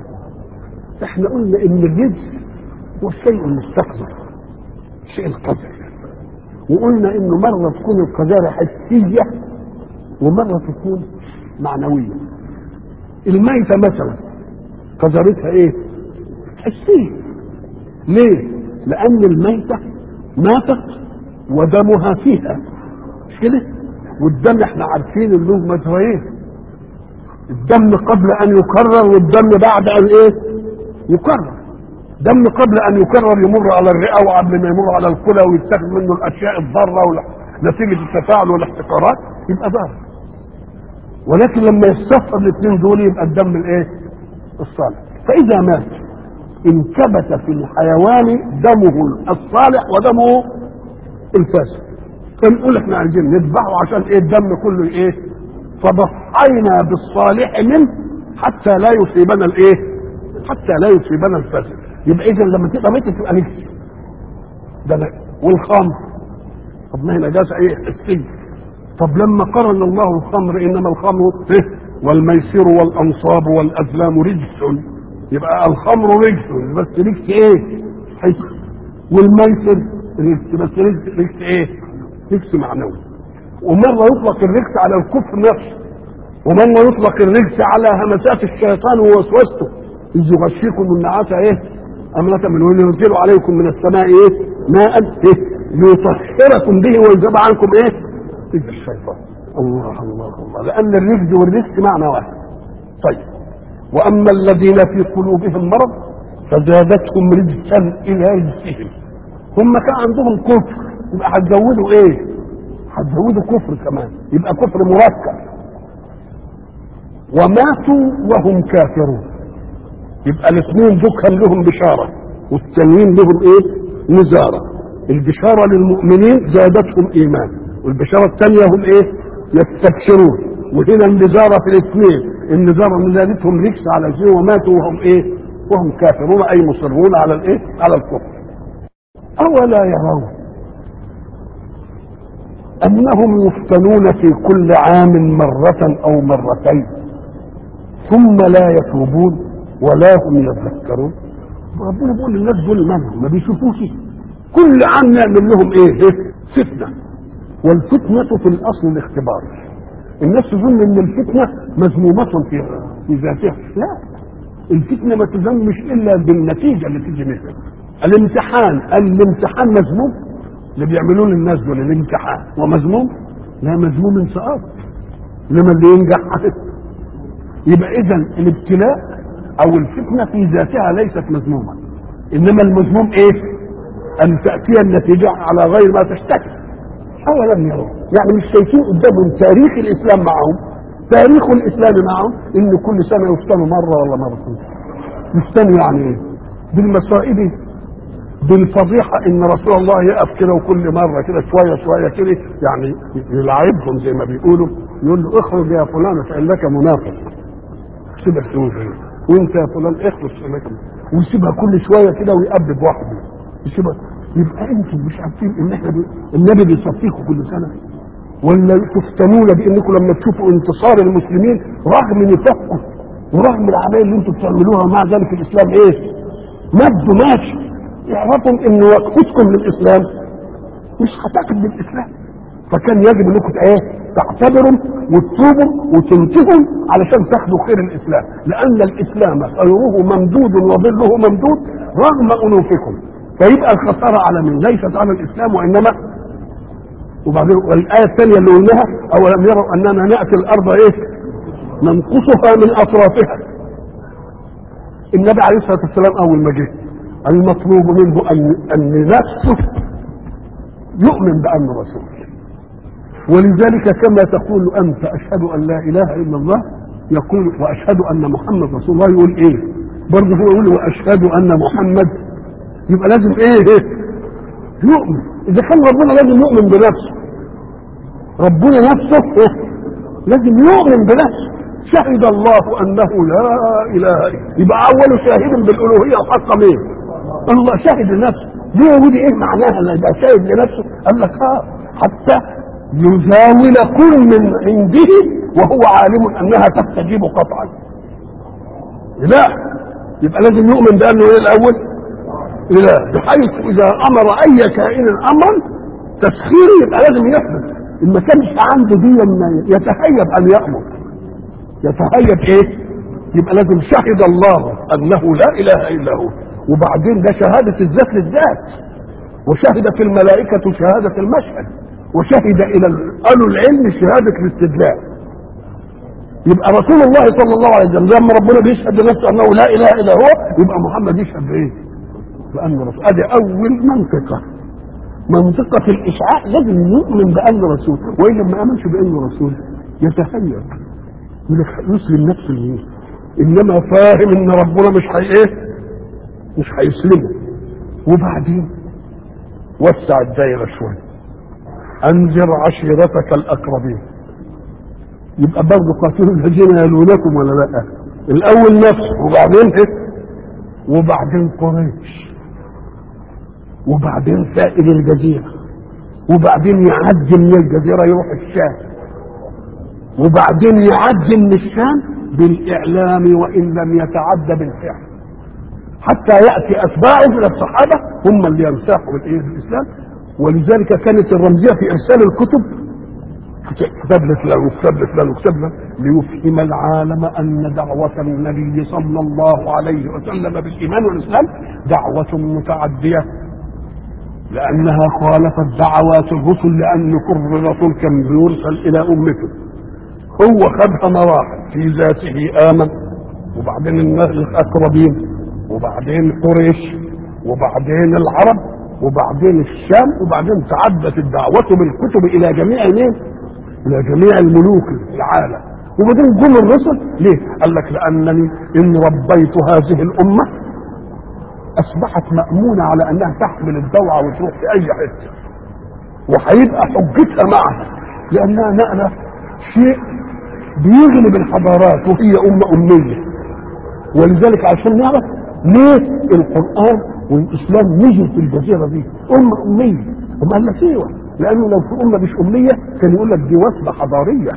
Speaker 1: احنا قلنا ان الرجس هو الشيء المستقذر الشيء القذر وقلنا انه مره تكون القذاره حسيه ومره تكون معنويه الميته مثلا قذرتها ايه حسيه ليه لان الميته ماتت ودمها فيها مش كده والدم احنا عارفين له مجريين الدم قبل ان يكرر والدم بعد ان ايه يكرر دم قبل ان يكرر يمر على الرئه وقبل ما يمر على الكلى ويتاخد منه الاشياء الضاره نتيجه التفاعل والاحتقارات يبقى ضار ولكن لما يستفر الاثنين دول يبقى الدم الايه الصالح فاذا مات انكبت في الحيوان دمه الصالح ودمه الفاسد فنقول احنا عايزين نذبحه عشان ايه الدم كله ايه فضحينا بالصالح منه حتى لا يصيبنا الايه حتى لا يصيبنا الفاسد يبقى اذا لما تبقى ميتة تبقى نفس ده لا. والخمر طب ما هي نجاسة ايه حسية طب لما قرن الله الخمر انما الخمر إيه؟ والميسر والانصاب والازلام رجس يبقى الخمر رجس بس رجس ايه حس والميسر رجس بس رجس, رجس ايه رجس معنوي ومرة يطلق الرجس على الكفر نفسه ومرة يطلق الرجس على همسات الشيطان ووسوسته إذ يغشيكم النعاس ايه أمنة من وينزل عليكم من السماء ايه ماء ايه ليطهركم به ويذهب عنكم ايه رجس الشيطان الله الله الله لأن الرجز والرجس معنى واحد طيب وأما الذين في قلوبهم مرض فزادتهم رجسا إلى رجسهم هم كان عندهم كفر يبقى هتزودوا ايه هتزودوا كفر كمان يبقى كفر مركب وماتوا وهم كافرون يبقى الاثنين دول كان لهم بشارة والتانيين لهم ايه نزارة البشارة للمؤمنين زادتهم ايمان والبشارة الثانية هم ايه يستبشرون وهنا النزارة في الاثنين النزارة من زادتهم رجس على شيء وماتوا وهم ايه وهم كافرون اي مصرون على الايه على الكفر اولا يرون انهم يفتنون في كل عام مرة او مرتين ثم لا يتوبون ولا هم يذكرون ربنا بيقول للناس دول مالهم ما بيشوفوش كل عام نعمل لهم ايه إيه؟ فتنه والفتنه في الاصل الاختبار الناس تظن ان الفتنه مذمومه في في ذاتها لا الفتنه ما تذمش الا بالنتيجه اللي تيجي منها الامتحان الامتحان مذموم اللي بيعملوه للناس دول الامتحان هو مذموم لا مذموم انسقاط انما اللي ينجح يبقى اذا الابتلاء او الفتنه في ذاتها ليست مذمومه انما المذموم ايه ان تاتي النتيجه على غير ما تشتهي اولم يروا يعني مش شايفين قدامهم تاريخ الاسلام معهم تاريخ الاسلام معهم ان كل سنه يفتنوا مره ولا مرتين يفتنوا يعني ايه بالمصائب بالفضيحه ان رسول الله يقف كده وكل مره كده شويه شويه كده يعني يلعبهم زي ما بيقولوا يقول له اخرج يا فلان فانك منافق سيبك تقول كده وانت يا فلان اخرج فانك ويسيبها كل شويه كده ويقبب واحده يسيبها يبقى انتم مش عارفين ان احنا بي... النبي بيصفيكم كل سنه ولا تفتنون بانكم لما تشوفوا انتصار المسلمين رغم نفاقكم ورغم العمايل اللي انتم بتعملوها مع ذلك الاسلام ايه؟ مجد ماشي اعرفوا ان وقفتكم للاسلام مش هتاخد بالاسلام فكان يجب انكم ايه تعتبروا وتتوبوا وتنتهوا علشان تاخدوا خير الاسلام لان الاسلام خيره ممدود وظله ممدود رغم انوفكم فيبقى الخساره على من ليست على الاسلام وانما وبعدين والايه الثانيه اللي قلناها اولم يروا اننا ناتي الارض ايه ننقصها من اطرافها النبي عليه الصلاه والسلام اول ما جه المطلوب منه ان ان نفسه يؤمن بانه رسول ولذلك كما تقول انت اشهد ان لا اله الا الله يقول واشهد ان محمد رسول الله يقول ايه برضه هو يقول واشهد ان محمد يبقى لازم ايه يؤمن اذا كان ربنا لازم يؤمن بنفسه ربنا نفسه إيه؟ لازم يؤمن بنفسه شهد الله انه لا اله الا يبقى اول شاهد بالالوهيه الحق مين الله شاهد لنفسه دي ودي ايه معناها اللي يبقى شاهد لنفسه قال لك اه حتى يزاول كل من عنده وهو عالم انها تستجيب قطعا لا يبقى لازم يؤمن بانه ايه الاول اله بحيث اذا امر اي كائن امرا تسخيره يبقى لازم يحدث ان ما كانش عنده دي يتهيب ان يامر يتهيب ايه يبقى لازم شهد الله انه لا اله الا هو وبعدين ده شهادة الذات للذات وشهدت الملائكة شهادة المشهد وشهد إلى أهل العلم شهادة الاستدلال يبقى رسول الله صلى الله عليه وسلم لما ربنا بيشهد لنفسه أنه لا إله إلا هو يبقى محمد يشهد بإيه؟ بأنه رسول أدي أول منطقة منطقة الإشعاع لازم يؤمن بأنه رسول وإلا ما آمنش بأنه رسول يتهيأ يقول لك يسلم نفسه ليه؟ إنما فاهم إن ربنا مش هي إيه؟ مش هيسلموا وبعدين وسع الدايره شويه انذر عشيرتك الاقربين يبقى برضه قاتلوا الذين يلونكم ولا لا الاول نفسه وبعدين ايه وبعدين قريش وبعدين سائل الجزيره وبعدين يعدي من الجزيره يروح الشام وبعدين يعدي من الشام بالاعلام وان لم يتعدى بالفعل حتى ياتي اتباعه من الصحابه هم اللي ينساقوا بالايه الاسلام ولذلك كانت الرمزيه في ارسال الكتب كتاب لفلان وكتاب لفلان وكتاب لفلان ليفهم العالم ان دعوه النبي صلى الله عليه وسلم بالايمان والاسلام دعوه متعديه لانها خالفت دعوات الرسل لان كل رسول كان بيرسل الى امته هو خدها مراحل في ذاته امن وبعدين الناس الاقربين وبعدين قريش وبعدين العرب وبعدين الشام وبعدين تعدت الدعوة بالكتب إلى جميع مين؟ إلى جميع الملوك العالم وبعدين جم الرسل ليه؟ قال لك لأنني إن ربيت هذه الأمة أصبحت مأمونة على أنها تحمل الدوعة وتروح في أي حتة وهيبقى حجتها معها لأنها نقلة شيء بيغلب الحضارات وهي أمة أمية ولذلك عشان نعرف ليه القرآن والإسلام نزل في الجزيرة دي أمة أمية هم قال لك ايوه لأنه لو في أمة مش أمية كان يقول لك دي وثبة حضارية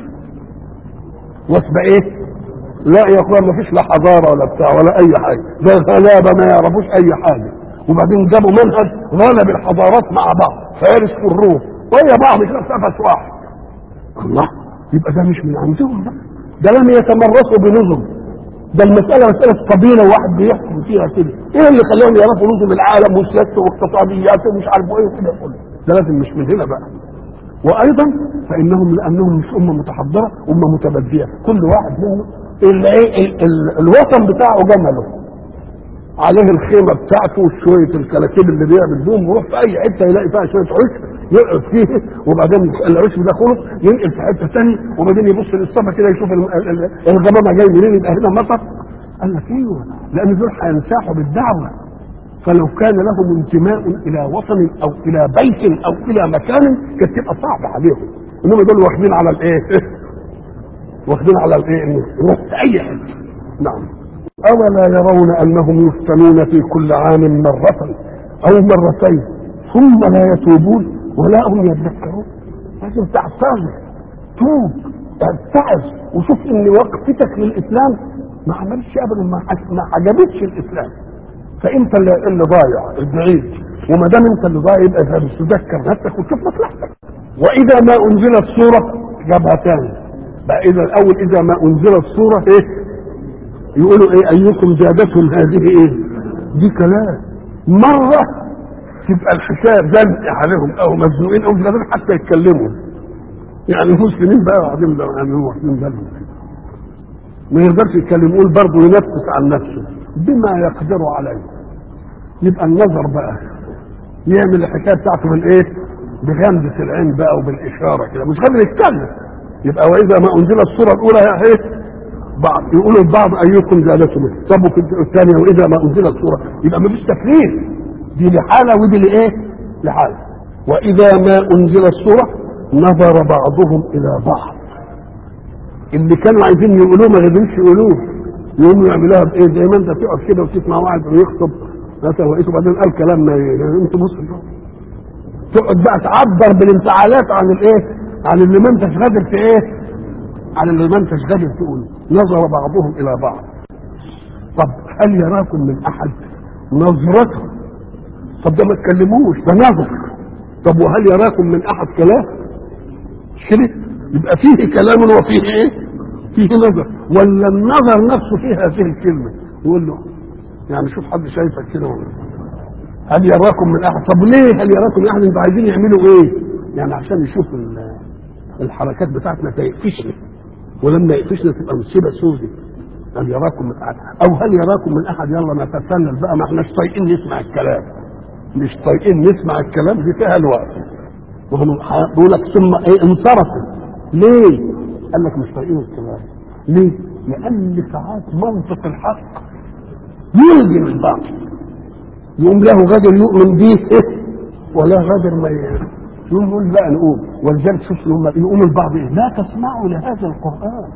Speaker 1: وثبة إيه؟ لا يا اخوان ما فيش لا حضارة ولا بتاع ولا أي حاجة ده غلابة ما يعرفوش أي حاجة وبعدين جابوا منهج غلب الحضارات مع بعض فارس والروم وهي بعض كده في نفس واحد الله يبقى ده مش من عندهم بقى ده لم يتمرسوا بنظم ده المسألة مسألة قبيلة واحد بيحكم فيها كده ايه اللي خلاهم يعرفوا نظم العالم وسياسته واقتصادياته ومش عارف ايه وكده كله ده لازم مش من هنا بقى وايضا فانهم لانهم مش امه متحضره امه متبديه كل واحد منهم ال- ال- ال- الوطن بتاعه جمله عليه الخيمه بتاعته وشويه الكلاكيب اللي بيعمل بيهم ويروح في اي حته يلاقي فيها شويه عشب يقعد فيه وبعدين العشب ده خلص ينقل في حته ثانيه وبعدين يبص للسما كده يشوف ال- ال- ال- الغمامه جاي منين يبقى هنا مطر قال لك ايوه لان دول هينساحوا بالدعوه فلو كان لهم انتماء الى وطن او الى بيت او الى مكان كانت تبقى صعبه عليهم انما دول واخدين على الايه؟ واخدين على الايه؟ انه يروح في اي حته نعم اولا يرون انهم يفتنون في كل عام مره او مرتين ثم لا يتوبون ولا هم يذكرون لازم تعتذر توب ابتعد وشوف ان وقفتك للاسلام ما عملش ابدا ما حس- ما عجبتش الاسلام فانت اللي, اللي ضايع البعيد وما دام انت اللي ضايع يبقى إذا مش تذكر نفسك وتشوف مصلحتك واذا ما انزلت سوره جابها تاني بقى اذا الاول اذا ما انزلت سوره ايه يقولوا ايه ايكم زادتهم هذه ايه دي كلام مره تبقى الحساب زنق عليهم او مزنوقين او مش قادرين حتى يتكلموا يعني المسلمين بقى قاعدين بقى يعني واخدين بالهم ما يقدرش يتكلم يقول برضه ينفس عن نفسه بما يقدر عليه يبقى النظر بقى يعمل الحكايه بتاعته بالايه؟ بغمزه العين بقى وبالاشاره كده مش قادر يتكلم يبقى واذا ما انزلت الصوره الاولى يا ايه؟ بعض يقولوا البعض ايكم زادتهم طب وفي الثانيه واذا ما انزلت الصوره يبقى ما فيش تكليف دي لحاله ودي لايه؟ لحاله واذا ما انزلت الصوره نظر بعضهم الى بعض اللي كانوا عايزين يقولوه ما قدروش يقولوه يقوموا يعملوها بايه زي ما انت تقعد كده وتسمع واحد بيخطب مثلا رئيس وبعدين قال كلام ما ي- انت مسلم تقعد بقى تعبر بالانفعالات عن الايه؟ عن اللي ما انتش قادر في ايه؟ عن اللي ما انتش قادر تقوله نظر بعضهم الى بعض طب هل يراكم من احد نظرته طب ده ما تكلموش ده نظر طب وهل يراكم من احد كلام مش كده يبقى فيه كلام وفيه ايه فيه نظر ولا النظر نفسه فيه هذه الكلمه يقول له يعني شوف حد شايفك كده ولا هل يراكم من احد طب ليه هل يراكم من احد انتوا عايزين يعملوا ايه يعني عشان يشوف ال- الحركات بتاعتنا تقفشنا ولما يقفشنا تبقى مصيبه سودة هل يراكم من احد او هل يراكم من احد يلا نتسلل بقى ما احناش طايقين نسمع الكلام مش طايقين نسمع الكلام دي فيها الوقت وهم بيقول لك ثم ايه انصرفوا ليه؟ قال لك مش طايقين الكلام ليه؟ لان ساعات منطق الحق يلغي الباطل يقوم له غادر يؤمن به ولا غادر ما ي- يقوم يقول لا نقوم ولذلك شوف لما يقولوا البعض ايه لا تسمعوا لهذا القران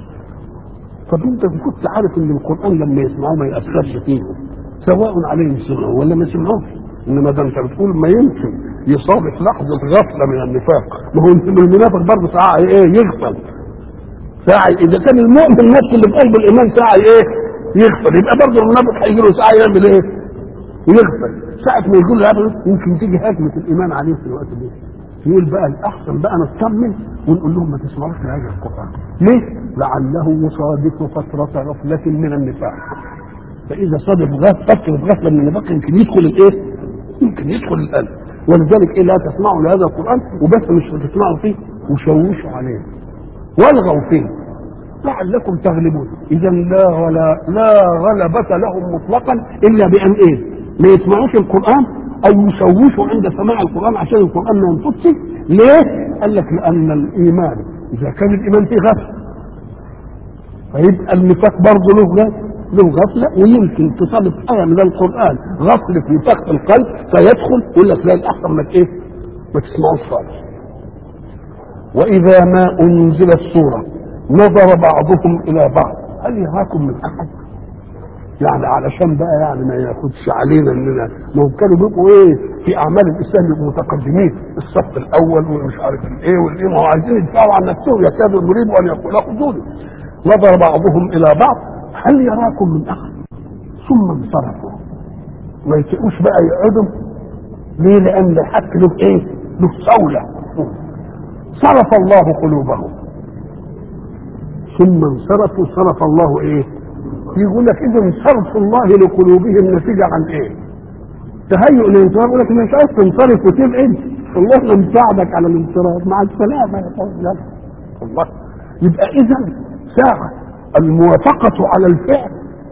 Speaker 1: طب انت كنت عارف ان القران لما يسمعوه ما ياثرش فيهم سواء عليهم سمعوا ولا ما سمعوش انما ده انت بتقول ما يمكن يصادف لحظه غفله من النفاق ما هو المنافق برضه ساعه ايه يغفل ساعه اذا كان المؤمن نفسه اللي في قلب الايمان ساعه ايه يغفل يبقى برضه المنافق هيجي له ساعه يعمل ايه يغفل ساعه ما يقول له يمكن تيجي هجمه الايمان عليه في الوقت ده يقول بقى الاحسن بقى نطمن ونقول لهم ما تسمعوش لهذا القران ليه؟ لعله يصادف فتره غفله من النفاق فاذا صادف غف- فتره غفله من النفاق يمكن يدخل الايه؟ يمكن يدخل القلب ولذلك ايه لا تسمعوا لهذا القران وبس مش بتسمعوا فيه وشوشوا عليه والغوا فيه لعلكم تغلبون اذا لا ولا لا غلبة لهم مطلقا الا بان ايه ما يسمعوش القران او يشوشوا عند سماع القران عشان القران ما ينفذش ليه قال لك لان الايمان اذا كان الايمان فيه غفله فيبقى النفاق برضه له غفله له غفله ويمكن تصادف ايه من القران غفله نفاق في القلب فيدخل يقول لك لا الاحسن ما ايه ما تسمعوش خالص واذا ما انزلت سوره نظر بعضهم الى بعض هل يراكم من احد يعني علشان بقى يعني ما ياخدش علينا اننا ما هم كانوا بيبقوا ايه في اعمال الاسلام يبقوا متقدمين الصف الاول ومش عارف الايه والايه ما هو عايزين يدفعوا عن نفسهم يكاد المريد ان يقول خذوني نظر بعضهم الى بعض هل يراكم من احد ثم انصرفوا ما يتقوش بقى يقعدوا ليه لان الحق له ايه له صولة صرف الله قلوبهم ثم انصرفوا صرف الله ايه يقول لك اذا صرف الله لقلوبهم نتيجة عن ايه تهيؤ الانصراف يقول لك مش عايز تنصرف وتبعد الله مساعدك على الانصراف مع السلامة يا فضل الله يبقى اذا ساعة الموافقة على الفعل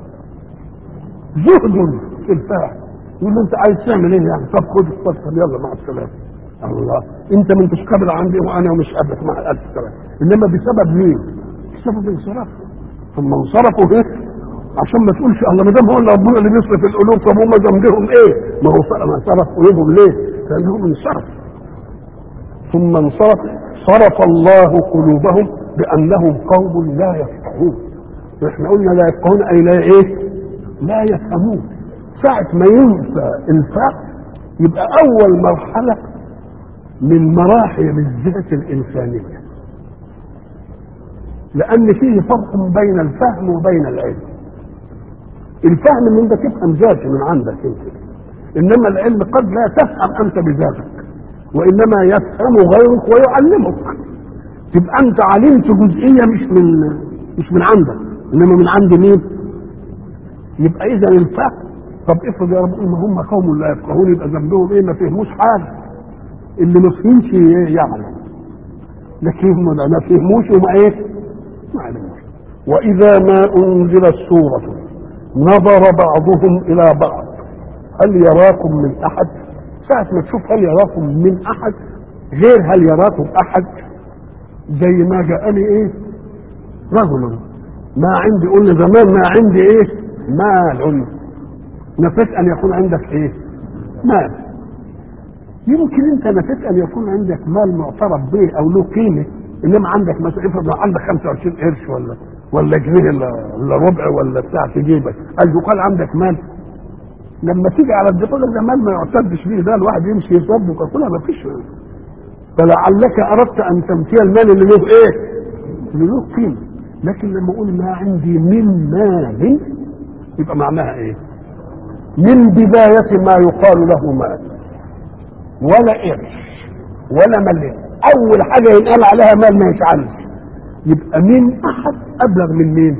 Speaker 1: زهد في الفعل يقول له انت عايز تعمل ايه يعني طب خد اتفضل يلا مع السلامه الله انت ما انتش قابل عندي وانا مش قابلك مع الف سلامه انما بسبب مين؟ بسبب انصراف ثم انصرفوا ايه؟ عشان ما تقولش الله ما دام هو اللي ربنا اللي بيصرف القلوب طب هم ذنبهم ايه؟ ما هو ما صرف قلوبهم ليه؟ لانهم انصرفوا ثم انصرف صرف الله قلوبهم بانهم قوم لا يفقهون احنا قلنا لا يفقهون اي لا ايه؟ لا يفهمون ساعة ما ينسى الفهم يبقى أول مرحلة من مراحل الذات الإنسانية لأن فيه فرق بين الفهم وبين العلم الفهم ان انت تفهم ذاتي من عندك انت انما العلم قد لا تفهم انت بذاتك وانما يفهم غيرك ويعلمك تبقى انت علمت جزئيه مش من مش من عندك انما من عند مين يبقى اذا الفهم طب افرض يا رب ان هم قوم لا يفقهون يبقى ذنبهم ايه ما فهموش حاجه اللي ما فهمش يعلم لكن هم ما فهموش وما ايه ما علموش واذا ما انزلت سوره نظر بعضهم الى بعض هل يراكم من احد ساعة ما تشوف هل يراكم من احد غير هل يراكم احد زي ما جاءني ايه رجل ما عندي قلنا زمان ما عندي ايه مال نفيت ان يكون عندك ايه مال يمكن انت نفيت ان يكون عندك مال معترف به او له قيمه انما عندك مثلا افرض عندك 25 قرش ولا ولا جنيه ولا ربع ولا بتاع في جيبك هل يقال عندك مال لما تيجي على الدخول ده مال ما يعتدش به ده الواحد يمشي يصدق كلها ما فيش فلعلك اردت ان تمشي المال اللي له ايه؟ اللي له قيمه لكن لما اقول ما عندي من مال يبقى معناها ايه؟ من بداية ما يقال له مال ولا قرش ولا مليم أول حاجة ينقال عليها مال ما يتعلش يبقى من أحد أبلغ من مين؟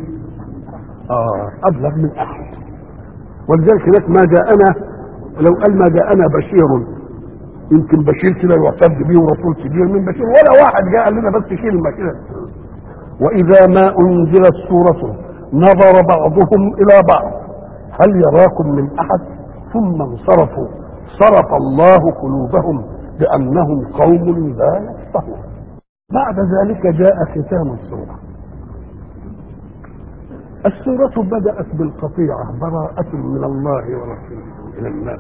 Speaker 1: آه أبلغ من أحد ولذلك هناك ما جاءنا لو قال ما جاءنا بشير يمكن بشير كده يعتد به ورسول كبير من بشير ولا واحد جاء قال لنا بس كلمة كده وإذا ما أنزلت سورة نظر بعضهم إلى بعض هل يراكم من احد ثم انصرفوا صرف الله قلوبهم بانهم قوم لا يفقهون بعد ذلك جاء ختام السوره السورة بدأت بالقطيعة براءة من الله ورسوله إلى الناس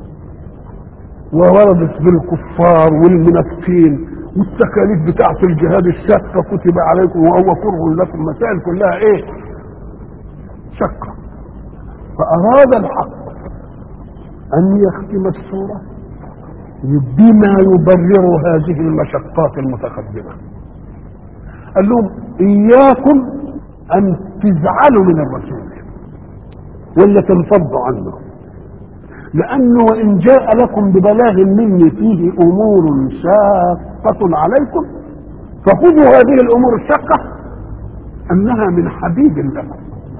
Speaker 1: ووردت بالكفار والمنافقين والتكاليف بتاعة الجهاد الشاقة كتب عليكم وهو كره لكم مسائل كلها ايه؟ شقة فأراد الحق أن يختم السورة بما يبرر هذه المشقات المتقدمة قال لهم إياكم أن تزعلوا من الرسول ولا تنفضوا عنه لأنه وإن جاء لكم ببلاغ مني فيه أمور شاقة عليكم فخذوا هذه الأمور الشاقة أنها من حبيب لكم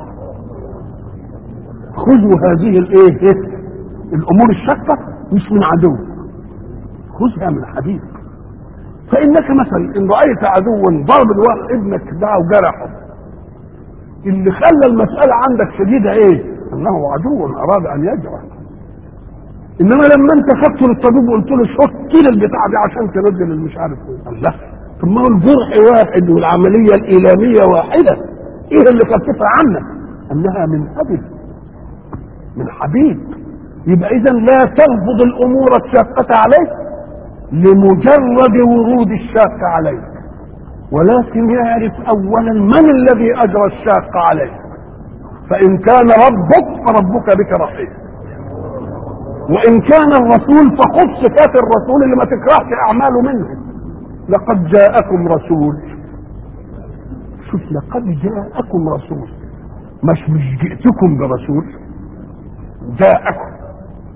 Speaker 1: خذوا هذه الايه الامور الشاقه مش من عدو خذها من حبيب فانك مثلا ان رايت عدوا ضرب الوقت ابنك ده وجرحه اللي خلى المساله عندك شديده ايه انه عدو اراد ان يجرح انما لما انت خدته للطبيب وقلت له شوف كيل البتاع دي عشان ترد مش عارف ايه قال لا طب ما هو الجرح واحد والعمليه الايلاميه واحده ايه اللي خففها عنك انها من ابي من حبيب يبقى اذا لا ترفض الامور الشاقة عليك لمجرد ورود الشاق عليك ولكن يعرف اولا من الذي اجرى الشاق عليك فان كان ربك فربك بك رحيم وان كان الرسول فخذ صفات الرسول اللي ما تكرهش اعماله منه لقد جاءكم رسول شوف لقد جاءكم رسول مش مش جئتكم برسول جاءكم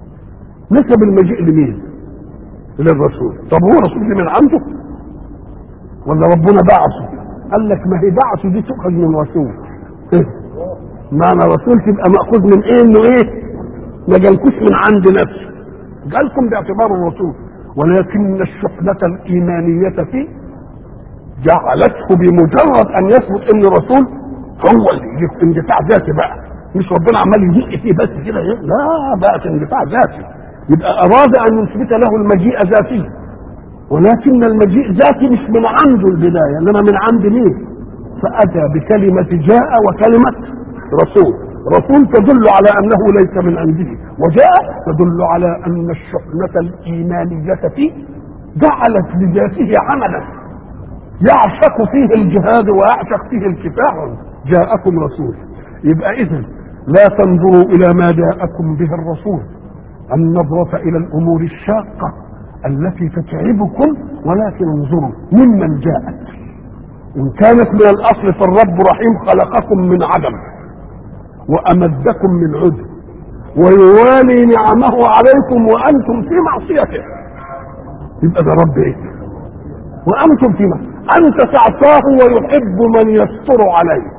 Speaker 1: نسب المجيء لمين للرسول طب هو رسول دي من عنده ولا ربنا بعثه قال لك ما هي بعثه دي تؤخذ من رسول إيه؟ معنى رسول تبقى مأخوذ من ايه انه ايه ما جالكوش من عند نفسه جالكم باعتباره الرسول ولكن الشحنة الإيمانية فيه جعلته بمجرد أن يثبت أن الرسول هو اللي اندفاع ذاتي بقى مش ربنا عمال يزق فيه بس كده إيه؟ لا بقت اندفاع ذاتي يبقى أراد أن يثبت له المجيء ذاتيا ولكن المجيء ذاتي مش من عنده البداية إنما من عند مين فأتى بكلمة جاء وكلمة رسول رسول تدل على أنه ليس من عنده وجاء تدل على أن الشحنة الإيمانية فيه جعلت لذاته عملا يعشق فيه الجهاد ويعشق فيه الكفاح جاءكم رسول يبقى إذن لا تنظروا إلى ما جاءكم به الرسول النظرة إلى الأمور الشاقة التي تتعبكم ولكن انظروا ممن جاءت إن كانت من الأصل فالرب رحيم خلقكم من عدم وأمدكم من عدم ويوالي نعمه عليكم وأنتم في معصيته يبقى ده رب إيه وأنتم في معصيته أنت تعصاه ويحب من يستر عليك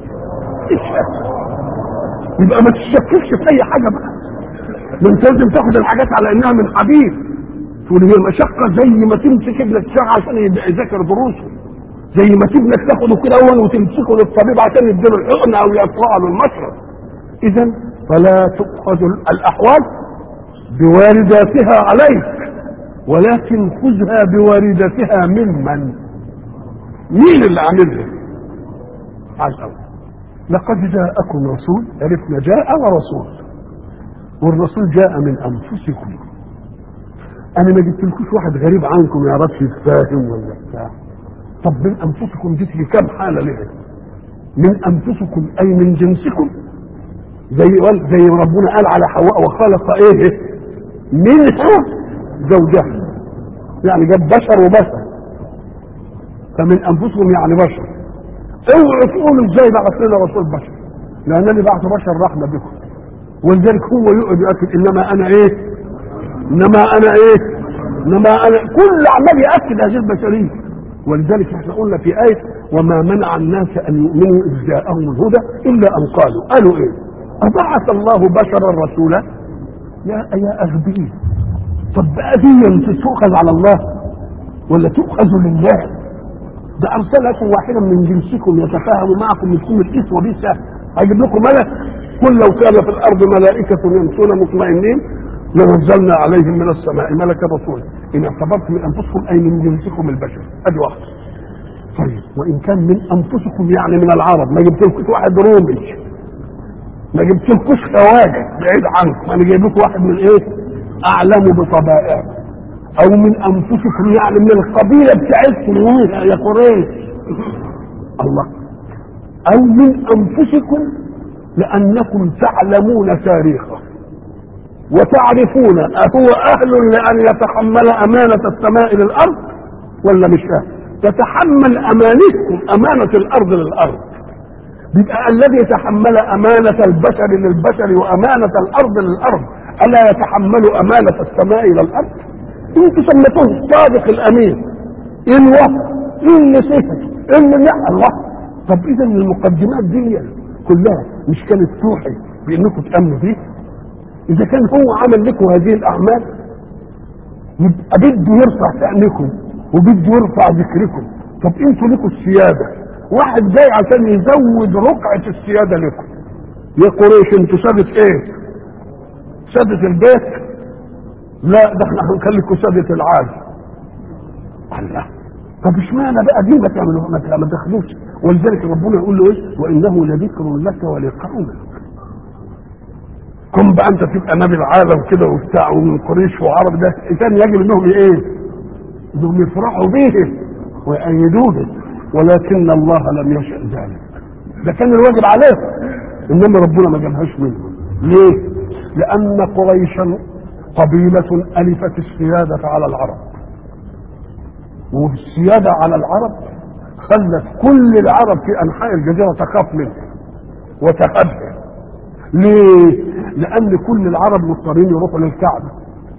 Speaker 1: يبقى ما تشككش في أي حاجة بقى ما انت لازم تاخد الحاجات على انها من حبيب تقول هي المشقه زي ما تمسك ابنك شغل عشان يذاكر دروسه زي ما تبنك تاخده كده اول وتمسكه للطبيب عشان يديله الحقن او يطلع له المشرب اذا فلا تؤخذ الاحوال بوارداتها عليك ولكن خذها بواردتها ممن مين اللي عاملها عايز لقد جاءكم رسول عرفنا جاء ورسول والرسول جاء من انفسكم انا ما جبتلكوش واحد غريب عنكم ما يعرفش يتفاهم ولا بتاع طب من انفسكم دي في كام حاله ليه من انفسكم اي من جنسكم زي زي ربنا قال على حواء وخلق ايه منها زوجها يعني جاب بشر وبشر فمن انفسكم يعني بشر اوعوا تقولوا ازاي بعث لنا رسول بشر لانني بعث بشر رحمه بكم ولذلك هو يقعد يؤكد انما انا ايه انما انا ايه انما انا كل عمال ياكد هذه البشريه ولذلك احنا قلنا في ايه وما منع الناس ان يؤمنوا اذ جاءهم الهدى الا ان قالوا قالوا ايه ابعث الله بشرا رسولا يا يا اغبياء طب بقى دي تؤخذ على الله ولا تؤخذ لله ده ارسل لكم واحدا من جنسكم يتفاهم معكم يكون الكيس وبيسه هيجيب لكم ملك قل لو كان في الارض ملائكه يمشون مطمئنين لنزلنا عليهم من السماء ملكا رسولا ان اعتبرتم من انفسكم اي من جنسكم البشر ادي واحده طيب وان كان من انفسكم يعني من العرب ما جبتلكوش واحد رومي ما جبتلكوش خواجه بعيد عنكم انا جايب لكم واحد من ايه اعلم بطبائع او من انفسكم يعني من القبيله بتاعتكم يا قريش الله او من انفسكم لانكم تعلمون تاريخه وتعرفون أهو أهل لأن يتحمل أمانة السماء للأرض ولا مش أهل تتحمل أمانتكم أمانة الأرض للأرض يبقى الذي تحمل أمانة البشر للبشر وأمانة الأرض للأرض ألا يتحمل أمانة السماء إلى الأرض انتوا سميتوه الصادق الأمين إن وفى إن صفة إن لا الله طب إذا المقدمات دي كلها مش كانت توحي بأنكم تأمنوا بيه اذا كان هو عمل لكم هذه الاعمال يبقى بده يرفع شأنكم وبده يرفع ذكركم طب انتوا لكم السيادة واحد جاي عشان يزود رقعة السيادة لكم يا قريش انتوا سادة ايه سادة البيت لا ده احنا هنخليكم سادة العالم الله طب اشمعنى بقى دي ما تعملوا ما تدخلوش ولذلك ربنا يقول له ايه وانه لذكر لك ولقومك كن بقى انت تبقى نبي العالم كده وبتاع ومن قريش وعرب ده كان يجب انهم ايه؟ انهم يفرحوا به ويأيدوه ولكن الله لم يشأ ذلك ده كان الواجب عليه انما ربنا ما جابهاش منه ليه؟ لأن قريشا قبيلة ألفت السيادة على العرب والسيادة على العرب خلت كل العرب في أنحاء الجزيرة تخاف منه وتهبه ليه؟ لأن كل العرب مضطرين يروحوا للكعبة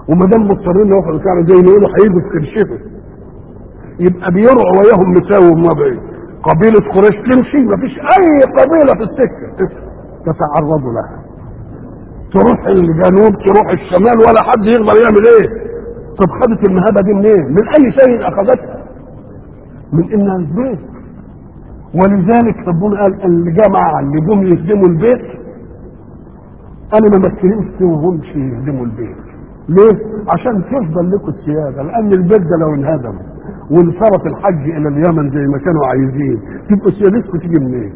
Speaker 1: وما دام مضطرين يروحوا الكعبه زي ما يقولوا هيجوا في كرشفه يبقى بيرعوا وياهم مساوي وما بعيد قبيله قريش تمشي ما فيش اي قبيله في السكه تتعرض لها تروح الجنوب تروح الشمال ولا حد يقدر يعمل ايه طب خدت المهابه دي منين؟ من اي شيء اخذتها؟ من انها البيت ولذلك ربنا قال اللي جمع اللي جم يهدموا البيت انا ما مثلهمش وهمش يهدموا البيت ليه؟ عشان تفضل لكم السياده لان البيت ده لو انهدم وانصرف الحج الى اليمن زي ما كانوا عايزين تبقوا سيادتكم تيجي منين؟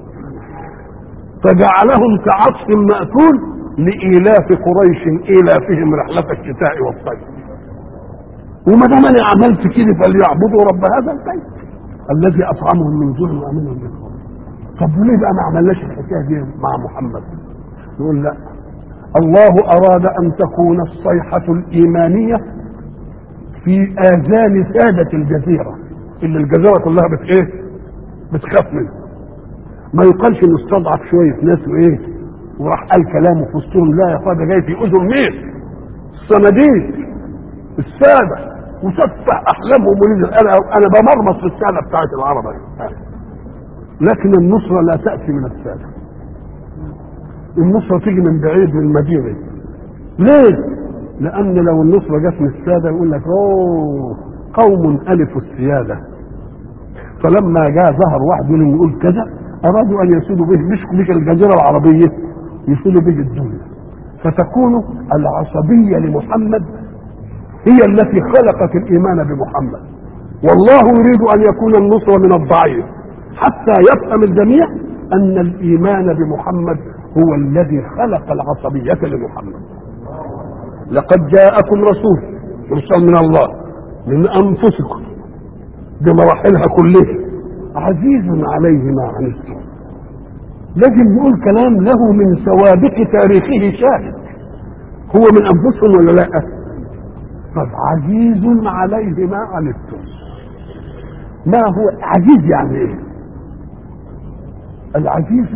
Speaker 1: فجعلهم كعصف مأكول لإيلاف قريش إيلافهم رحلة الشتاء والصيف وما دام انا عملت كده فليعبدوا رب هذا البيت الذي اطعمهم من جوع وامنهم من خوف طب وليه بقى ما عملناش الحكايه دي مع محمد نقول لا الله اراد ان تكون الصيحه الايمانيه في اذان ساده الجزيره اللي الجزيره كلها بت ايه بتخاف منه ما يقالش انه استضعف شويه ناس وايه وراح قال كلامه في وسطهم لا يا اخويا ده جاي في اذن مين الصناديق الساده وسفح احلامهم ونزل انا انا بمرمط في الساده بتاعت العرب لكن النصره لا تاتي من الساده النصره تيجي من بعيد من المدينه ليه؟ لان لو النصره جت من الساده يقول لك اوه قوم الفوا السياده فلما جاء ظهر واحد منهم يقول كذا ارادوا ان يسودوا به مش مش الجزيره العربيه يسودوا به الدنيا فتكون العصبيه لمحمد هي التي خلقت الايمان بمحمد والله يريد ان يكون النصر من الضعيف حتى يفهم الجميع ان الايمان بمحمد هو الذي خلق العصبيه لمحمد لقد جاءكم رسول مرسل من الله من انفسكم بمراحلها كلها عزيز عليه ما عنتم لازم نقول كلام له من سوابق تاريخه شاهد هو من انفسهم ولا لا؟ طب عزيز عليه ما عنتم ما هو عزيز يعني ايه العزيز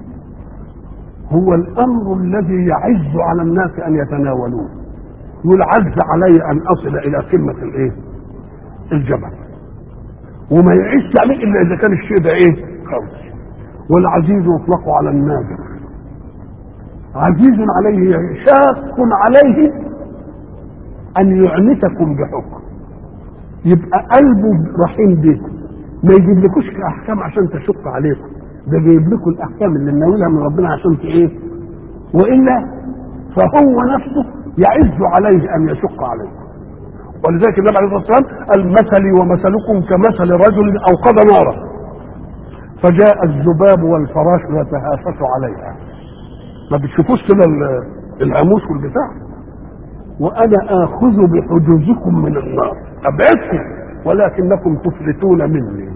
Speaker 1: هو الامر الذي يعز على الناس ان يتناولوه يقول عز علي ان اصل الى قمه الايه الجبل وما يعز عليه الا اذا كان الشيء ده ايه قوي والعزيز يطلق على النادر عزيز عليه شاق عليه ان يعنتكم بحكم يبقى قلبه رحيم بيكم ما يجيب لكوش احكام عشان تشق عليكم ده جايب لكم الاحكام اللي مناولها من ربنا عشان ايه والا فهو نفسه يعز عليه ان يشق عليكم ولذلك النبي عليه الصلاه والسلام قال مثلي ومثلكم كمثل رجل اوقد نارا فجاء الذباب والفراش يتهافت عليها ما بتشوفوش كده العموس والبتاع وانا اخذ بحجوزكم من النار ابعدكم ولكنكم تفلتون مني